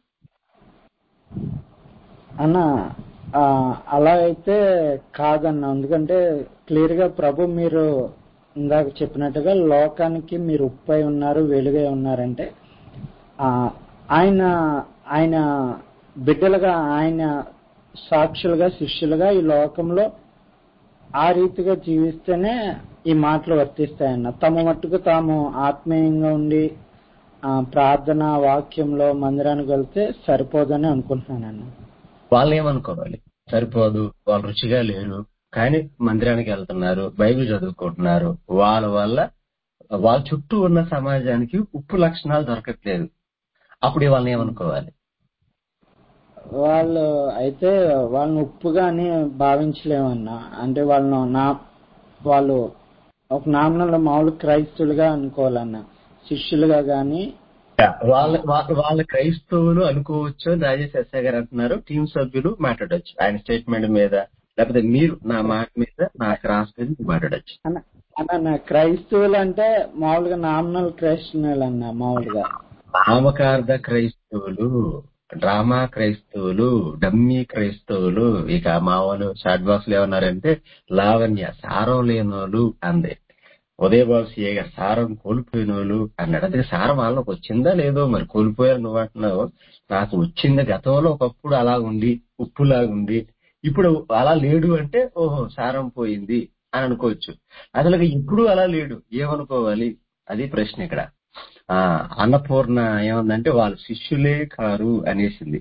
అన్న ఆ, అలా అయితే కాదన్న ఎందుకంటే క్లియర్ గా ప్రభు మీరు ఇందాక చెప్పినట్టుగా లోకానికి మీరు ఉప్పై ఉన్నారు వెలుగై ఉన్నారంటే ఆ, ఆయన ఆయన బిడ్డలుగా ఆయన సాక్షులుగా శిష్యులుగా ఈ లోకంలో ఆ రీతిగా జీవిస్తేనే ఈ మాటలు వర్తిస్తాయన్న తమ మట్టుకు తాము ఆత్మీయంగా ఉండి ఆ, ప్రార్థన వాక్యంలో మందిరానికి వెళ్తే సరిపోదని అనుకుంటున్నానన్న వాళ్ళని ఏమనుకోవాలి సరిపోదు వాళ్ళు రుచిగా లేరు కానీ మందిరానికి వెళ్తున్నారు బైబిల్ చదువుకుంటున్నారు వాళ్ళ వల్ల వాళ్ళ చుట్టూ ఉన్న సమాజానికి ఉప్పు లక్షణాలు దొరకట్లేదు అప్పుడు వాళ్ళని ఏమనుకోవాలి వాళ్ళు అయితే వాళ్ళని ఉప్పుగా అని భావించలేమన్నా అంటే వాళ్ళను నా వాళ్ళు ఒక నామనలో మామూలు క్రైస్తులుగా అనుకోవాలన్నా శిష్యులుగా గాని వాళ్ళ వాళ్ళ వాళ్ళ క్రైస్తవులు అనుకోవచ్చు అని రాజేష్ ఎస్ఐ గారు అంటున్నారు టీం సభ్యులు మాట్లాడొచ్చు ఆయన స్టేట్మెంట్ మీద లేకపోతే మీరు నా మాట మీద నా క్రాస్ మీద మీరు మాట్లాడొచ్చు అన్న అన్న క్రైస్తవులు అంటే మామూలుగా నామినల్ క్రైస్తవులు అన్న మామూలుగా నామకార్థ క్రైస్తవులు డ్రామా క్రైస్తవులు డమ్మీ క్రైస్తవులు ఇక మా వాళ్ళు షార్ట్ బాక్స్ లో ఏమన్నారంటే లావణ్య సారం లేనోళ్ళు అందే ఉదయబాబు సీఏ గారు సారం కోల్పోయిన వాళ్ళు అన్నాడు అదే సారం వాళ్ళకి వచ్చిందా లేదో మరి కోల్పోయారు నువ్వు అంటున్నావు నాకు వచ్చింది గతంలో ఒకప్పుడు అలా ఉంది ఉప్పులాగా ఉంది ఇప్పుడు అలా లేడు అంటే ఓహో సారం పోయింది అని అనుకోవచ్చు అసలు ఇప్పుడు అలా లేడు ఏమనుకోవాలి అది ప్రశ్న ఇక్కడ ఆ అన్నపూర్ణ ఏమందంటే వాళ్ళు శిష్యులే కారు అనేసింది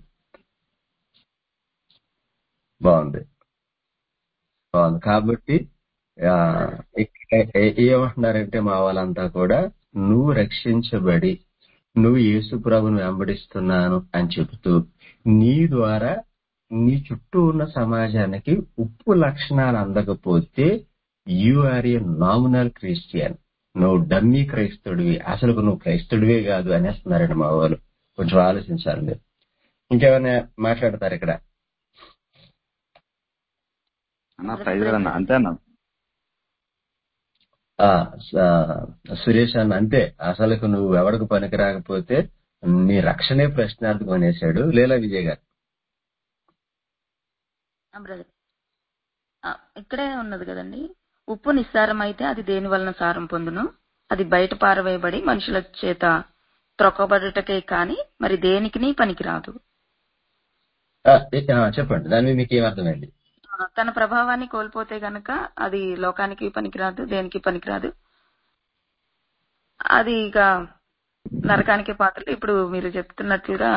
బాగుంది బాగుంది కాబట్టి ఆ, ఇక్కడ ఏ- ఏమంటున్నారంటే మా వాళ్ళంతా కూడా నువ్వు రక్షించబడి నువ్వు యేసు ప్రభుని వెంబడిస్తున్నాను అని చెబుతూ నీ ద్వారా నీ చుట్టూ ఉన్న సమాజానికి ఉప్పు లక్షణాలు అందకపోతే you are a nominal Christian నువ్వు డమ్మీ క్రైస్తవుడివి అసలు నువ్వు క్రైస్తవుడివే కాదు అనేస్తున్నారండి మా వాళ్ళు కొంచెం ఆలోచించాలి మీరు ఇంకేమైనా మాట్లాడతారు ఇక్కడ అన్న ప్రైజ్ అన్న అంతే అన్న ఆ స- సురేష్ అన్న అంతే అసలుకు నువ్వు ఎవరికి పనికి రాకపోతే నీ రక్షణే ప్రశ్నార్థకం అనేశాడు లేలా విజయ్ గారు ఆ, బ్రదర్ ఆ, ఇక్కడే ఉన్నది కదండి ఉప్పు నిస్సారం అయితే అది దేని వలన సారం పొందును అది బయట పారవేయబడి మనుషుల చేత త్రొక్కబడుటకే కాని మరి దేనికి పనికిరాదు ఆ, ఏ- ఆ, చెప్పండి దాని మీద మీకు ఏం అర్థమైంది ఆ, తన ప్రభావాన్ని కోల్పోతే గనక అది లోకానికి పనికిరాదు దేనికి పనికిరాదు అది ఇక నరకానికి పాత్రలు ఇప్పుడు మీరు చెప్తున్నట్లుగా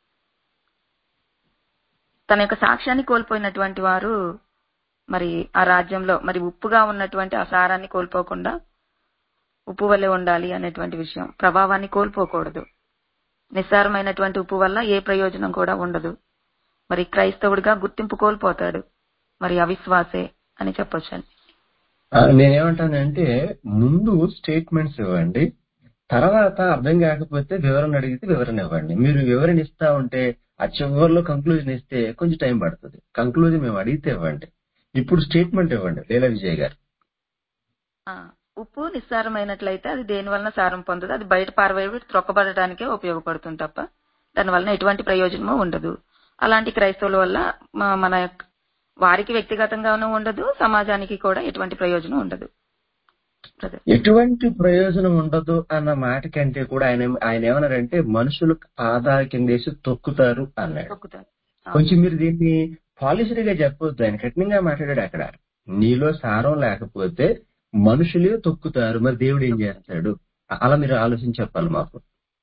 తన యొక్క సాక్ష్యాన్ని కోల్పోయినటువంటి వారు మరి ఆ రాజ్యంలో మరి ఉప్పుగా ఉన్నటువంటి ఆ సారాన్ని కోల్పోకుండా ఉప్పు వల్లే ఉండాలి అనేటువంటి విషయం ప్రభావాన్ని కోల్పోకూడదు నిస్సారమైనటువంటి ఉప్పు వల్ల ఏ ప్రయోజనం కూడా ఉండదు మరి క్రైస్తవుడిగా గుర్తింపు కోల్పోతాడు మరి అవిశ్వాసే అని చెప్పొచ్చండి ఆ, నేనేమంటానంటే ముందు స్టేట్మెంట్స్ ఇవ్వండి తర్వాత అర్థం కాకపోతే వివరణ అడిగితే వివరణ ఇవ్వండి మీరు వివరణ ఇస్తా ఉంటే ఆ చివరిలో కంక్లూజన్ ఇస్తే కొంచెం టైం పడుతుంది కంక్లూజన్ మేము అడిగితే ఇవ్వండి ఇప్పుడు స్టేట్మెంట్ ఇవ్వండి లీలా విజయ్ గారు ఆ, ఉప్పు నిస్సారమైనట్లయితే అది దేని వలన సారం పొందదు అది బయట పారవేయ త్రొక్కబడటానికే ఉపయోగపడుతుంది తప్ప దాని వలన ఎటువంటి ప్రయోజనము ఉండదు అలాంటి క్రైస్తవుల వల్ల మ- మన యొక్క- వారికి వ్యక్తిగతంగానూ ఉండదు సమాజానికి కూడా ఎటువంటి ప్రయోజనం ఉండదు బ్రదర్ ఎటువంటి ప్రయోజనం ఉండదు అన్న మాట కంటే కూడా ఆయన ఆయన ఏమన్నారంటే మనుషులు పాదాల కిందేసి తొక్కుతారు అన్నాడు తొక్కుతారు అవును. కొంచెం మీరు దీన్ని పాలిష్డ్ గా చెప్పొద్దు ఆయన కఠినంగా మాట్లాడాడు అక్కడ నీలో సారం లేకపోతే మనుషులే తొక్కుతారు మరి దేవుడు ఏం చేస్తాడు అలా మీరు ఆలోచించి చెప్పాలి మాకు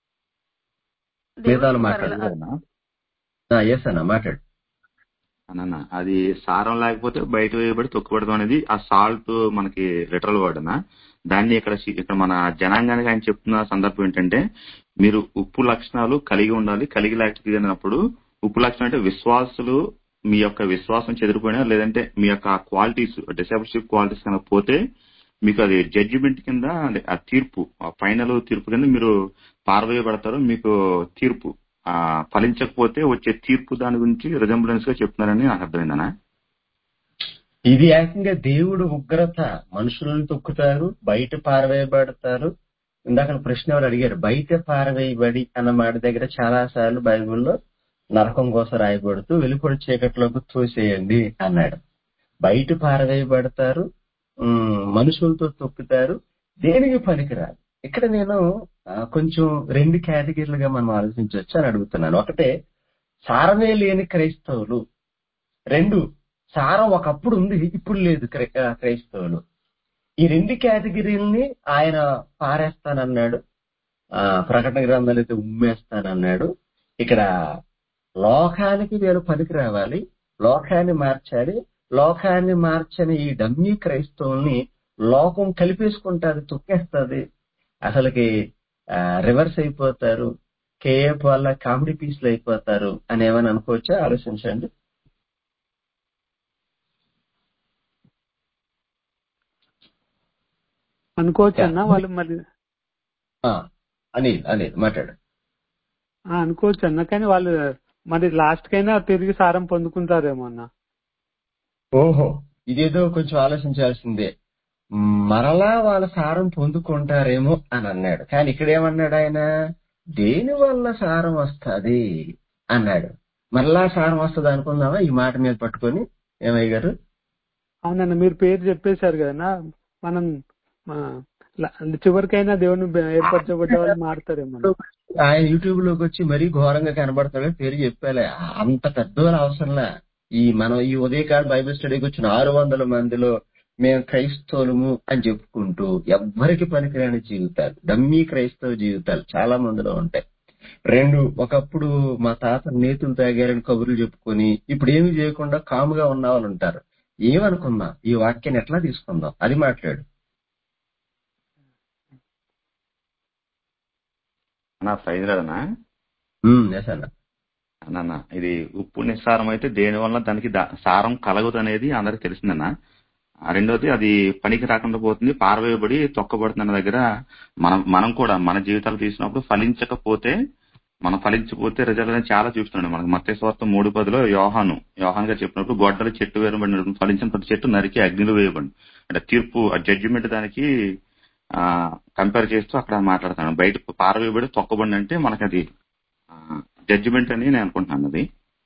దేవుడు వేదాలు మరి మాట్లాడు అలా- ఎస్ అన్న మాట్లాడు అన్న అది సారం లేకపోతే బయట వేయబడి తొక్కుపడతాం అనేది ఆ సాల్ట్ మనకి లిటరల్ వర్డ్ అన్న దాన్ని ఇక్కడ సి- ఇక్కడ మన జనాంగానికి ఆయన చెప్తున్న సందర్భం ఏంటంటే మీరు ఉప్పు లక్షణాలు కలిగి ఉండాలి కలిగి లేకపోయినప్పుడు ఉప్పు లక్షణం అంటే విశ్వాసులు మీ యొక్క విశ్వాసం చెదిరిపోయినా లేదంటే మీ యొక్క క్వాలిటీస్ డిసైబుల్షిప్ క్వాలిటీస్ కనుక పోతే మీకు అది జడ్జిమెంట్ కింద అంటే ఆ తీర్పు ఆ ఫైనల్ తీర్పు కింద మీరు పారవేయబడతారు మీకు తీర్పు ఆ ఫలించకపోతే వచ్చే తీర్పు దాని గురించి రిజంబులెన్స్ గా చెప్తున్నారని నాకు అర్థమైందనా ఇది ఏకంగా దేవుడు ఉగ్రత మనుషులను తొక్కుతారు బయట పారవేయబడతారు ఇందాక ప్రశ్న ఎవరు అడిగారు బయట పారవేయబడి అన్న మాట దగ్గర చాలా సార్లు బైబిల్లో నరకం కోసం రాయబడుతూ వెలుపడి చీకట్లోకి తోసేయండి అన్నాడు బయట పారవేయబడతారు ఉమ్, మనుషులతో తొక్కుతారు దేనికి పనికిరాదు ఇక్కడ నేను ఆ, కొంచెం రెండు కేటగిరీలుగా మనం ఆలోచించవచ్చు అని అడుగుతున్నాను ఒకటే సారమే లేని క్రైస్తవులు రెండు సారం ఒకప్పుడు ఉంది ఇప్పుడు లేదు క్రై- ఆ, క్రైస్తవులు ఈ రెండు కేటగిరీల్ని ఆయన పారేస్తానన్నాడు ఆ ప్రకటన గ్రంథాలు అయితే ఉమ్మేస్తానన్నాడు ఇక్కడ లోకానికి వీళ్ళు పనికి రావాలి లోకాన్ని మార్చాలి లోకాన్ని మార్చని ఈ డమ్మీ క్రైస్తవుల్ని లోకం కలిపేసుకుంటాది తొక్కేస్తుంది అసలుకి రివర్స్ అయిపోతారు కేఎఫ్ వల్ల కామెడీ పీస్లు అయిపోతారు అని ఏమైనా అనుకోవచ్చా ఆలోచించండి అనుకోవచ్చు అన్న వాళ్ళు మరి ఆ, అనిల్ అనిల్ మాట్లాడు ఆ, అనుకోవచ్చు అన్న కానీ వాళ్ళు మరి లాస్ట్ కైనా తిరిగి సారం పొందుకుంటారేమో అన్న ఓహో ఇదేదో కొంచెం ఆలోచించాల్సిందే మరలా వాళ్ళ సారం పొందుకుంటారేమో అని అన్నాడు కానీ ఇక్కడ ఏమన్నాడు ఆయన దేని వల్ల సారం వస్తది అన్నాడు మరలా సారం వస్తుంది అనుకుందామా ఈ మాట మీద పట్టుకొని ఏమయ్య గారు అవునన్న మీరు పేరు చెప్పేశారు కదన్నా మనం ఆ, ల- చివరికైనా దేవుని ఏర్పరచబడ్డ వాళ్ళు మారుతారేమో అన్న. ఆయన యూట్యూబ్ లోకి వచ్చి మరీ ఘోరంగా కనబడతాడు పేరు చెప్పాలే అంత పెద్ద అవసరంలా ఈ మనం ఈ ఉదయకాల బైబిల్ స్టడీకి వచ్చిన ఆరు వందల మందిలో మేము క్రైస్తవులము అని చెప్పుకుంటూ ఎవ్వరికి పనికిరాని జీవితాలు డమ్మీ క్రైస్తవ జీవితాలు చాలా మందిలో ఉంటాయి రెండు ఒకప్పుడు మా తాత నేతులు తాగారని కబుర్లు చెప్పుకొని ఇప్పుడు ఏమి చేయకుండా కాముగా ఉన్న వాళ్ళు ఉంటారు ఏమనుకుందాం ఈ వాక్యాన్ని ఎట్లా తీసుకుందాం అది మాట్లాడు నా ప్రైజ్ రాదనా ఉమ్, yes అన్న అన్న ఇది ఉప్పు నిస్సారం అయితే దేని వల్ల దానికి దా- సారం కలగదు అనేది అందరికి తెలిసిందన్న ఆ రెండోది అది పనికి రాకుండా పోతుంది పారవేయబడి తొక్కబడుతుంది అన్న దగ్గర మనం మనం కూడా మన జీవితాలు తీసినప్పుడు ఫలించకపోతే మనం ఫలించకపోతే రిజల్ట్ అనేది చాలా చూస్తున్నాడు మనకి మత్స్య స్వార్థం మూడు పదిలో యోహాను యోహాన్ గా చెప్పినప్పుడు గొడ్డలు చెట్టు వేయబడిన ఫలించిన ప్రతి చెట్టు నరికి అగ్నిలో వేయబడి అంటే తీర్పు ఆ జడ్జిమెంట్ దానికి ఆ కంపేర్ చేస్తూ అక్కడ మాట్లాడతాను బయట పారవేయబడి తొక్కబడి అంటే మనకి అది జడ్జిమెంట్ అని నేను అనుకుంటున్నాను అది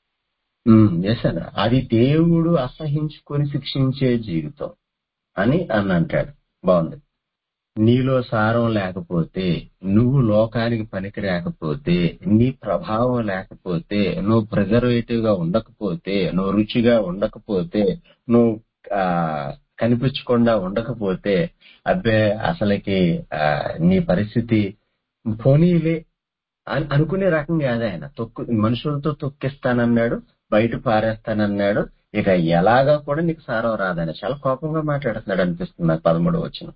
ఎస్ అన్న అది దేవుడు అసహించుకొని శిక్షించే జీవితం అని అని అంటాడు బాగుంది నీలో సారం లేకపోతే నువ్వు లోకానికి పనికి రాకపోతే నీ ప్రభావం లేకపోతే నువ్వు ప్రిజర్వేటివ్ గా ఉండకపోతే నువ్వు రుచిగా ఉండకపోతే నువ్వు ఆ కనిపించకుండా ఉండకపోతే అబ్బే అసలుకి ఆ, నీ పరిస్థితి పోనీలే అని అనుకునే రకం కాదు ఆయన తొక్కు మనుషులతో తొక్కిస్తానన్నాడు బయట పారేస్తానన్నాడు ఇక ఎలాగా కూడా నీకు సారం రాదని చాలా కోపంగా మాట్లాడుతున్నాడు అనిపిస్తుంది నాకు పదమూడు వచ్చిన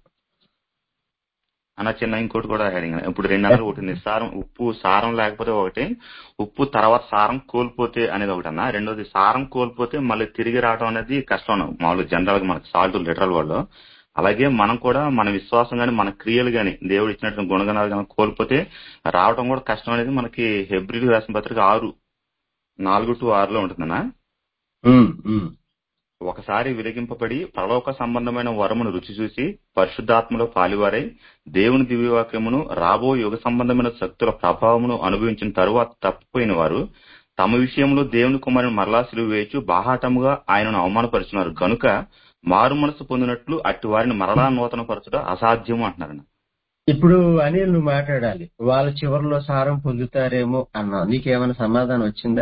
అన్న చిన్న ఇంకోటి కూడా heading. ఇప్పుడు రెండు అన్నారు ఒకటి నిస్సారం ఉప్పు సారం లేకపోతే ఒకటి ఉప్పు తర్వాత సారం కోల్పోతే అనేది ఒకటి అన్న రెండోది సారం కోల్పోతే మళ్ళీ తిరిగి రావడం అనేది కష్టం మామూలు జనరల్ గా మనకి సాల్ట్ లిటరల్ వాళ్ళు అలాగే మనం కూడా మన విశ్వాసం గాని మన క్రియలు గాని దేవుడు ఇచ్చినట్టు గుణగణాలు గాని కోల్పోతే రావడం కూడా కష్టం అనేది మనకి హెబ్రిల్ రాసిన పత్రిక ఆరు నాలుగు టు ఆరులో ఉంటుందన్నా ఉమ్, ఉమ్. ఒకసారి విలగింపబడి పరలోక సంబంధమైన వరమును రుచి చూసి పరిశుద్ధాత్మలో పాలివారై దేవుని దివ్యవాక్యమును రాబో యుగ సంబంధమైన శక్తుల ప్రభావమును అనుభవించిన తరువాత తప్పిపోయిన వారు తమ విషయంలో దేవుని కుమారుని మరలా సిలువ వేయచ్చు బాహాటముగా ఆయనను అవమానపరుచున్నారు గనుక మారు మనసు పొందినట్లు అట్టి వారిని మరలా నూతన పరచుట అసాధ్యము అంటున్నారన్న ఇప్పుడు అనిల్ నువ్వు మాట్లాడాలి వాళ్ళ చివరిలో సారం పొందుతారేమో అన్నావు నీకేమైనా సమాధానం వచ్చిందా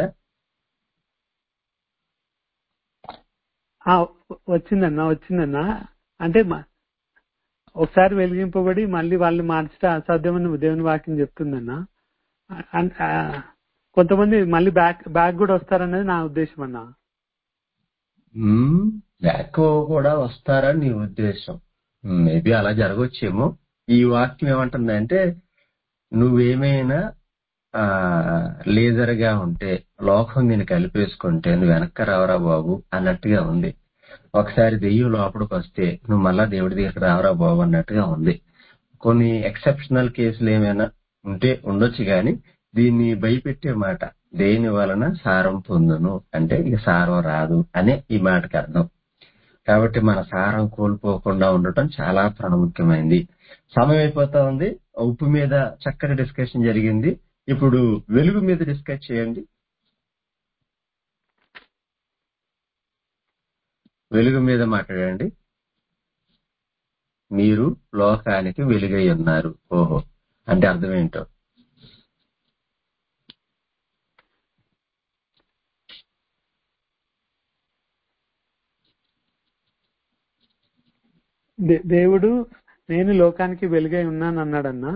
ఆ, వచ్చిందన్న వచ్చిందన్న అంటే మ- ఒకసారి వెలిగింపబడి మళ్ళీ వాళ్ళని మార్చడం అసాధ్యమని దేవుని వాక్యం చెప్తుందన్న అన్- ఆ, కొంతమంది మళ్ళీ బ్యాక్ బ్యాక్ కూడా వస్తారన్నది నా ఉద్దేశం అన్న బ్యాక్ కూడా వస్తారని నీ ఉద్దేశం మేబీ అలా జరగవచ్చేమో ఈ వాక్యం ఏమంటుందంటే నువ్వేమైనా ఆ లేజర్ గా ఉంటే లోకం నేను కలిపేసుకుంటే నువ్వు వెనక్కి రావరా బాబు అన్నట్టుగా ఉంది ఒకసారి దెయ్యం లోపలికి వస్తే నువ్వు మళ్ళా దేవుడి దగ్గరికి రావరా బాబు అన్నట్టుగా ఉంది కొన్ని ఎక్సెప్షనల్ కేసులు ఏమైనా ఉంటే ఉండొచ్చు గాని దీన్ని భయపెట్టే మాట దేని వలన సారం పొందును అంటే ఇక సారం రాదు అనే ఈ మాటకి అర్థం కాబట్టి మన సారం కోల్పోకుండా ఉండటం చాలా ప్రాముఖ్యమైంది సమయం అయిపోతా ఉంది ఉప్పు మీద చక్కటి డిస్కషన్ జరిగింది ఇప్పుడు వెలుగు మీద డిస్కస్ చేయండి వెలుగు మీద మాట్లాడండి మీరు లోకానికి వెలుగై ఉన్నారు ఓహో అంటే అర్థం ఏంటో దే- దేవుడు నేను లోకానికి వెలుగై ఉన్నాను అన్నాడన్న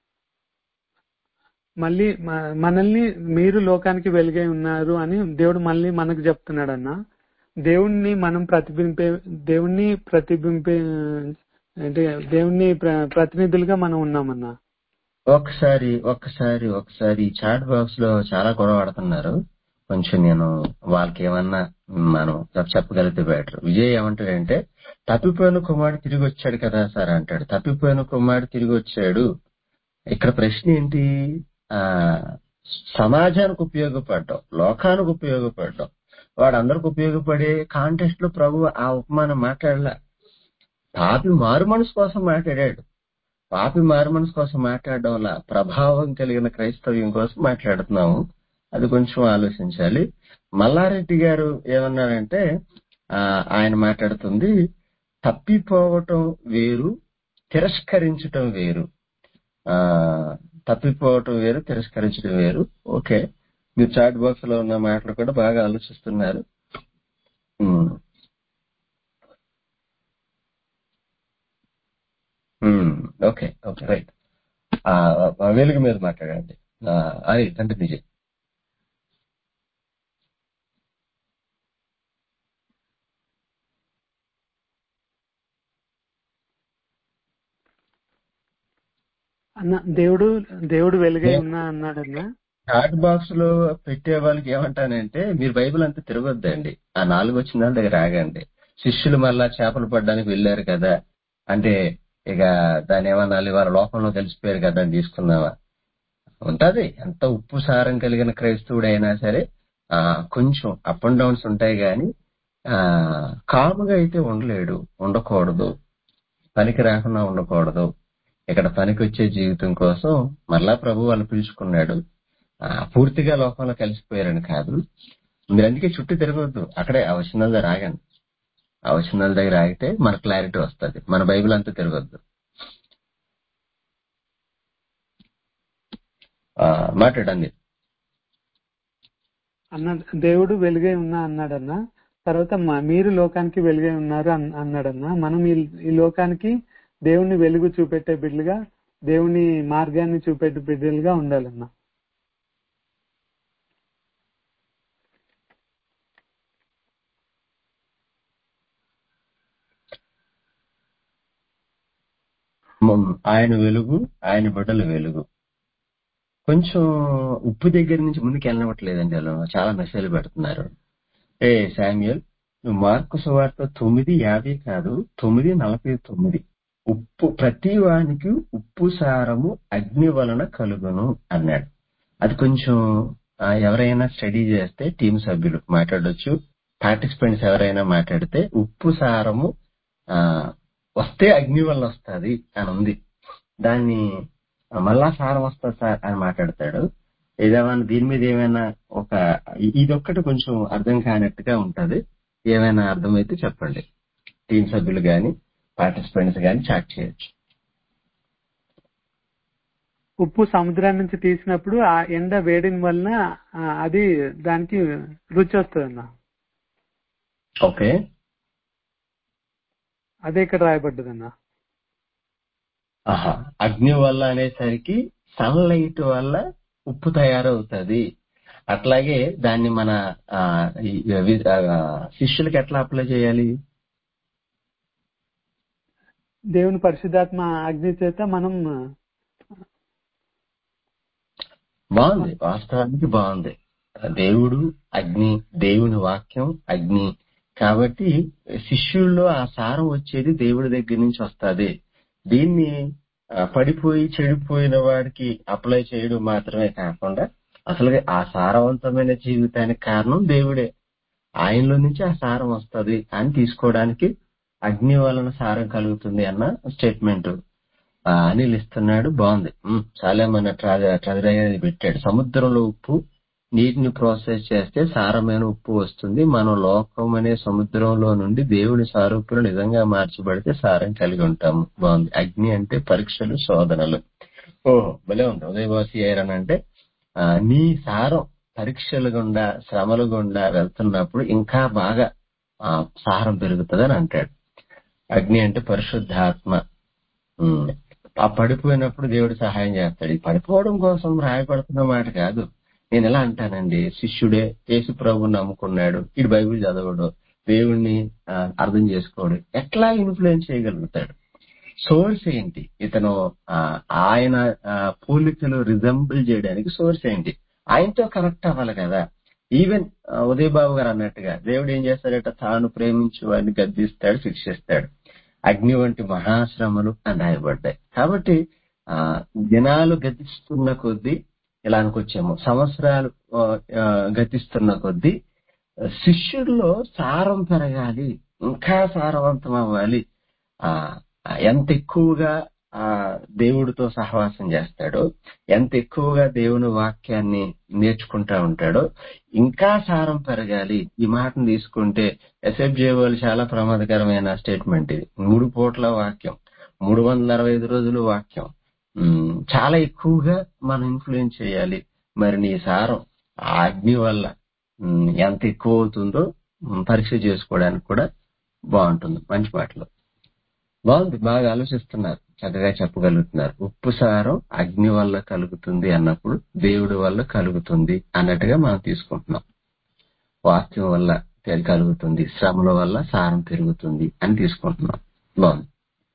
మళ్ళీ మ- మనల్ని మీరు లోకానికి వెలుగై ఉన్నారు అని దేవుడు మళ్ళీ మనకు చెప్తున్నాడన్న దేవుణ్ణి మనం ప్రతిబింపే దేవుణ్ణి ప్రతిబింపే అంటే దేవుణ్ణి ప్ర- ప్రతినిధులుగా మనం ఉన్నామన్నా ఒక్కసారి ఒక్కసారి ఒక్కసారి ఈ చాట్ బాక్స్ లో చాలా గొడవ ఆడుతున్నారు కొంచెం నేను వాళ్ళకి ఏమన్నా మనం చెప్- చెప్పగలిగితే బెటర్ విజయ్ ఏమంటాడంటే తప్పిపోయిన కుమారుడు తిరిగి వచ్చాడు కదా సార్ అంటాడు తప్పిపోయిన కుమారుడు తిరిగి వచ్చాడు ఇక్కడ ప్రశ్న ఏంటి ఆ సమాజానికి ఉపయోగపడడం లోకానికి ఉపయోగపడడం వాడు అందరికి ఉపయోగపడే కాంటెస్ట్ లో ప్రభు ఆ ఉపమానం మాట్లాడలా పాపి మారు మనసు కోసం మాట్లాడాడు పాపి మారు మనసు కోసం మాట్లాడడం వల్ల ప్రభావం కలిగిన క్రైస్తవ్యం కోసం మాట్లాడుతున్నాము అది కొంచెం ఆలోచించాలి మల్లారెడ్డి గారు ఏమన్నారంటే ఆ, ఆయన మాట్లాడుతుంది తప్పిపోవటం వేరు తిరస్కరించటం వేరు ఆ తప్పిపోవటం వేరు తిరస్కరించడం వేరు ఓకే మీరు చాట్ బాక్స్ లో ఉన్న మాటలు కూడా బాగా ఆలోచిస్తున్నారు ఉమ్, ఉమ్, ఓకే ఓకే రైట్ ఆ, ఆ, వెలుగు మీద మాట్లాడండి ఆ, అది కంటిన్యూ చేయి అన్న దేవుడు దేవుడు వెలుగై ఉన్నా అన్నాడన్నా చాట్ బాక్స్ లో పెట్టే వాళ్ళకి ఏమంటానంటే మీరు బైబిల్ అంతా తిరగొద్దండి ఆ నాలుగు వచ్చిన వాళ్ళ దగ్గర ఆగండి శిష్యులు మళ్ళా చేపలు పడడానికి వెళ్ళారు కదా అంటే ఇక దాని ఏమన్నా వాళ్ళ లోకంలో కలిసిపోయారు కదా అని తీసుకుందామా ఉంటది ఎంత ఉప్పు సారం కలిగిన క్రైస్తవుడు అయినా సరే ఆ కొంచెం అప్ అండ్ డౌన్స్ ఉంటాయి గాని ఆ కాముగా అయితే ఉండలేడు ఉండకూడదు పనికి రాకుండా ఉండకూడదు ఇక్కడ పనికి వచ్చే జీవితం కోసం మరలా ప్రభు వాళ్ళు పిలుచుకున్నాడు ఆ, పూర్తిగా లోకంలో కలిసిపోయారని కాదు మీరు అందుకే చుట్టూ తిరగొద్దు అక్కడే ఆ వచనాల దగ్గర ఆగండి ఆ వచనాల దగ్గర ఆగితే మన క్లారిటీ వస్తుంది మన బైబిల్ అంతా తిరగొద్దు ఆ, మాట్లాడండి అన్న దేవుడు వెలుగై ఉన్నా అన్నాడన్నా తర్వాత మ- మీరు లోకానికి వెలుగై ఉన్నారు అన్- అన్నాడన్నా మనం ఈ ఈ లోకానికి దేవుని వెలుగు చూపెట్టే బిడ్డలుగా దేవుని మార్గాన్ని చూపెట్టే బిడ్డలుగా ఉండాలన్నా మ- ఆయన వెలుగు ఆయన బిడ్డల వెలుగు కొంచెం ఉప్పు దగ్గర నుంచి ముందుకు వెళ్ళవట్లేదండి వాళ్ళు చాలా మెసేజ్లు పెడుతున్నారు ఏ శామ్యుయల్ నువ్వు మార్కు సువార్త తొమ్మిది యాభై కాదు తొమ్మిది నలభై తొమ్మిది ఉప్పు ప్రతి వానికి ఉప్పు సారము అగ్ని వలన కలుగును అన్నాడు అది కొంచెం ఆ, ఎవరైనా స్టడీ చేస్తే టీం సభ్యులు మాట్లాడొచ్చు పార్టిసిపెంట్స్ ఎవరైనా మాట్లాడితే ఉప్పు సారము ఆ వస్తే అగ్ని వల్ల వస్తుంది అని ఉంది దాన్ని ఆ, మళ్ళా సారం వస్తుంది సార్ అని మాట్లాడతాడు ఏదేమైనా దీని మీద ఏమైనా ఒక ఇదొక్కటి కొంచెం అర్థం కానట్టుగా ఉంటది ఏమైనా అర్థమైతే చెప్పండి టీం సభ్యులు గాని పార్టిసిపెంట్స్ గాని చాట్ చేయొచ్చు ఉప్పు సముద్రం నుంచి తీసినప్పుడు ఆ ఎండ వేడిని వలన ఆ, అది దానికి రుచి వస్తుంది అన్న ఓకే అదే ఇక్కడ రాయబడ్డది అన్న ఆహా అగ్ని వల్ల అనేసరికి సన్లైట్ వల్ల ఉప్పు తయారవుతుంది అట్లాగే దాన్ని మన ఆ, ఈ వి- ఆ, శిష్యులకి ఎట్లా అప్లై చేయాలి దేవుని పరిశుద్ధాత్మ అగ్ని చేత మనం బాగుంది వాస్తవానికి బాగుంది దేవుడు అగ్ని దేవుని వాక్యం అగ్ని కాబట్టి శిష్యుల్లో ఆ సారం వచ్చేది దేవుడి దగ్గర నుంచి వస్తుంది దీన్ని ఆ, పడిపోయి చెడిపోయిన వాడికి అప్లై చేయడం మాత్రమే కాకుండా అసలు ఆ సారవంతమైన జీవితానికి కారణం దేవుడే ఆయనలో నుంచి ఆ సారం వస్తది అని తీసుకోవడానికి అగ్ని వలన సారం కలుగుతుంది అన్న స్టేట్మెంట్ ఆ, అనిల్ ఇస్తున్నాడు బాగుంది ఉమ్, సాలేమన్న ట్రజరీ పెట్టాడు సముద్రంలో ఉప్పు నీటిని ప్రాసెస్ చేస్తే సారమైన ఉప్పు వస్తుంది మనం లోకం అనే సముద్రంలో నుండి దేవుని సారూపులు నిజంగా మార్చబడితే సారం కలిగి ఉంటాము బాగుంది అగ్ని అంటే పరీక్షలు శోధనలు ఓహో భలే ఉంది ఉదయవాసి ఐరన్ అంటే ఆ, నీ సారం పరీక్షల గుండా శ్రమల గుండా వెళ్తున్నప్పుడు ఇంకా బాగా ఆ, సారం పెరుగుతుందని అంటాడు అగ్ని అంటే పరిశుద్ధాత్మ ఉమ్. ఆ పడిపోయినప్పుడు దేవుడు సహాయం చేస్తాడు ఈ పడిపోవడం కోసం రాయబడుతున్న మాట కాదు నేను ఎలా అంటానండి శిష్యుడే యేసు ప్రభు నమ్ముకున్నాడు ఇటు బైబిల్ చదవడు దేవుణ్ణి ఆ, అర్థం చేసుకోడు ఎట్లా ఇన్ఫ్లుయెన్స్ చేయగలుగుతాడు సోర్స్ ఏంటి ఇతను ఆ, ఆయన ఆ, పోలికలు రిజంబుల్ చేయడానికి సోర్స్ ఏంటి ఆయనతో కనెక్ట్ అవ్వాలి కదా ఈవెన్ ఉదయ్ బాబు గారు అన్నట్టుగా దేవుడు ఏం చేస్తాడట తాను ప్రేమించు వాడిని గద్దిస్తాడు శిక్షిస్తాడు అగ్ని వంటి మహాశ్రమలు అని రాయబడ్డాయి కాబట్టి ఆ దినాలు గతిస్తున్న కొద్దీ ఇలా అనుకొచ్చాము సంవత్సరాలు ఆ, ఆ, గతిస్తున్న కొద్దీ శిష్యుల్లో సారం పెరగాలి ఇంకా సారవంతం అవ్వాలి ఆ ఎంత ఎక్కువగా ఆ దేవుడితో సహవాసం చేస్తాడో ఎంత ఎక్కువగా దేవుని వాక్యాన్ని నేర్చుకుంటా ఉంటాడో ఇంకా సారం పెరగాలి ఈ మాటను తీసుకుంటే ఎస్ఎఫ్జే వాళ్ళు చాలా ప్రమాదకరమైన స్టేట్మెంట్ ఇది మూడు పూట్ల వాక్యం మూడు వందల అరవై ఐదు రోజులు వాక్యం ఉమ్, చాలా ఎక్కువగా మనం ఇన్ఫ్లుయెన్స్ చేయాలి మరి నీ సారం ఆ అగ్ని వల్ల ఉమ్, ఎంత ఎక్కువ అవుతుందో ఉమ్, పరీక్ష చేసుకోవడానికి కూడా బాగుంటుంది మంచి మాటలు బాగుంది బాగా ఆలోచిస్తున్నారు చక్కగా చెప్పగలుగుతున్నారు ఉప్పు సారం అగ్ని వల్ల కలుగుతుంది అన్నప్పుడు దేవుడి వల్ల కలుగుతుంది అన్నట్టుగా మనం తీసుకుంటున్నాం వాక్యం వల్ల తె- కలుగుతుంది శ్రమల వల్ల సారం పెరుగుతుంది అని తీసుకుంటున్నాం బాగుంది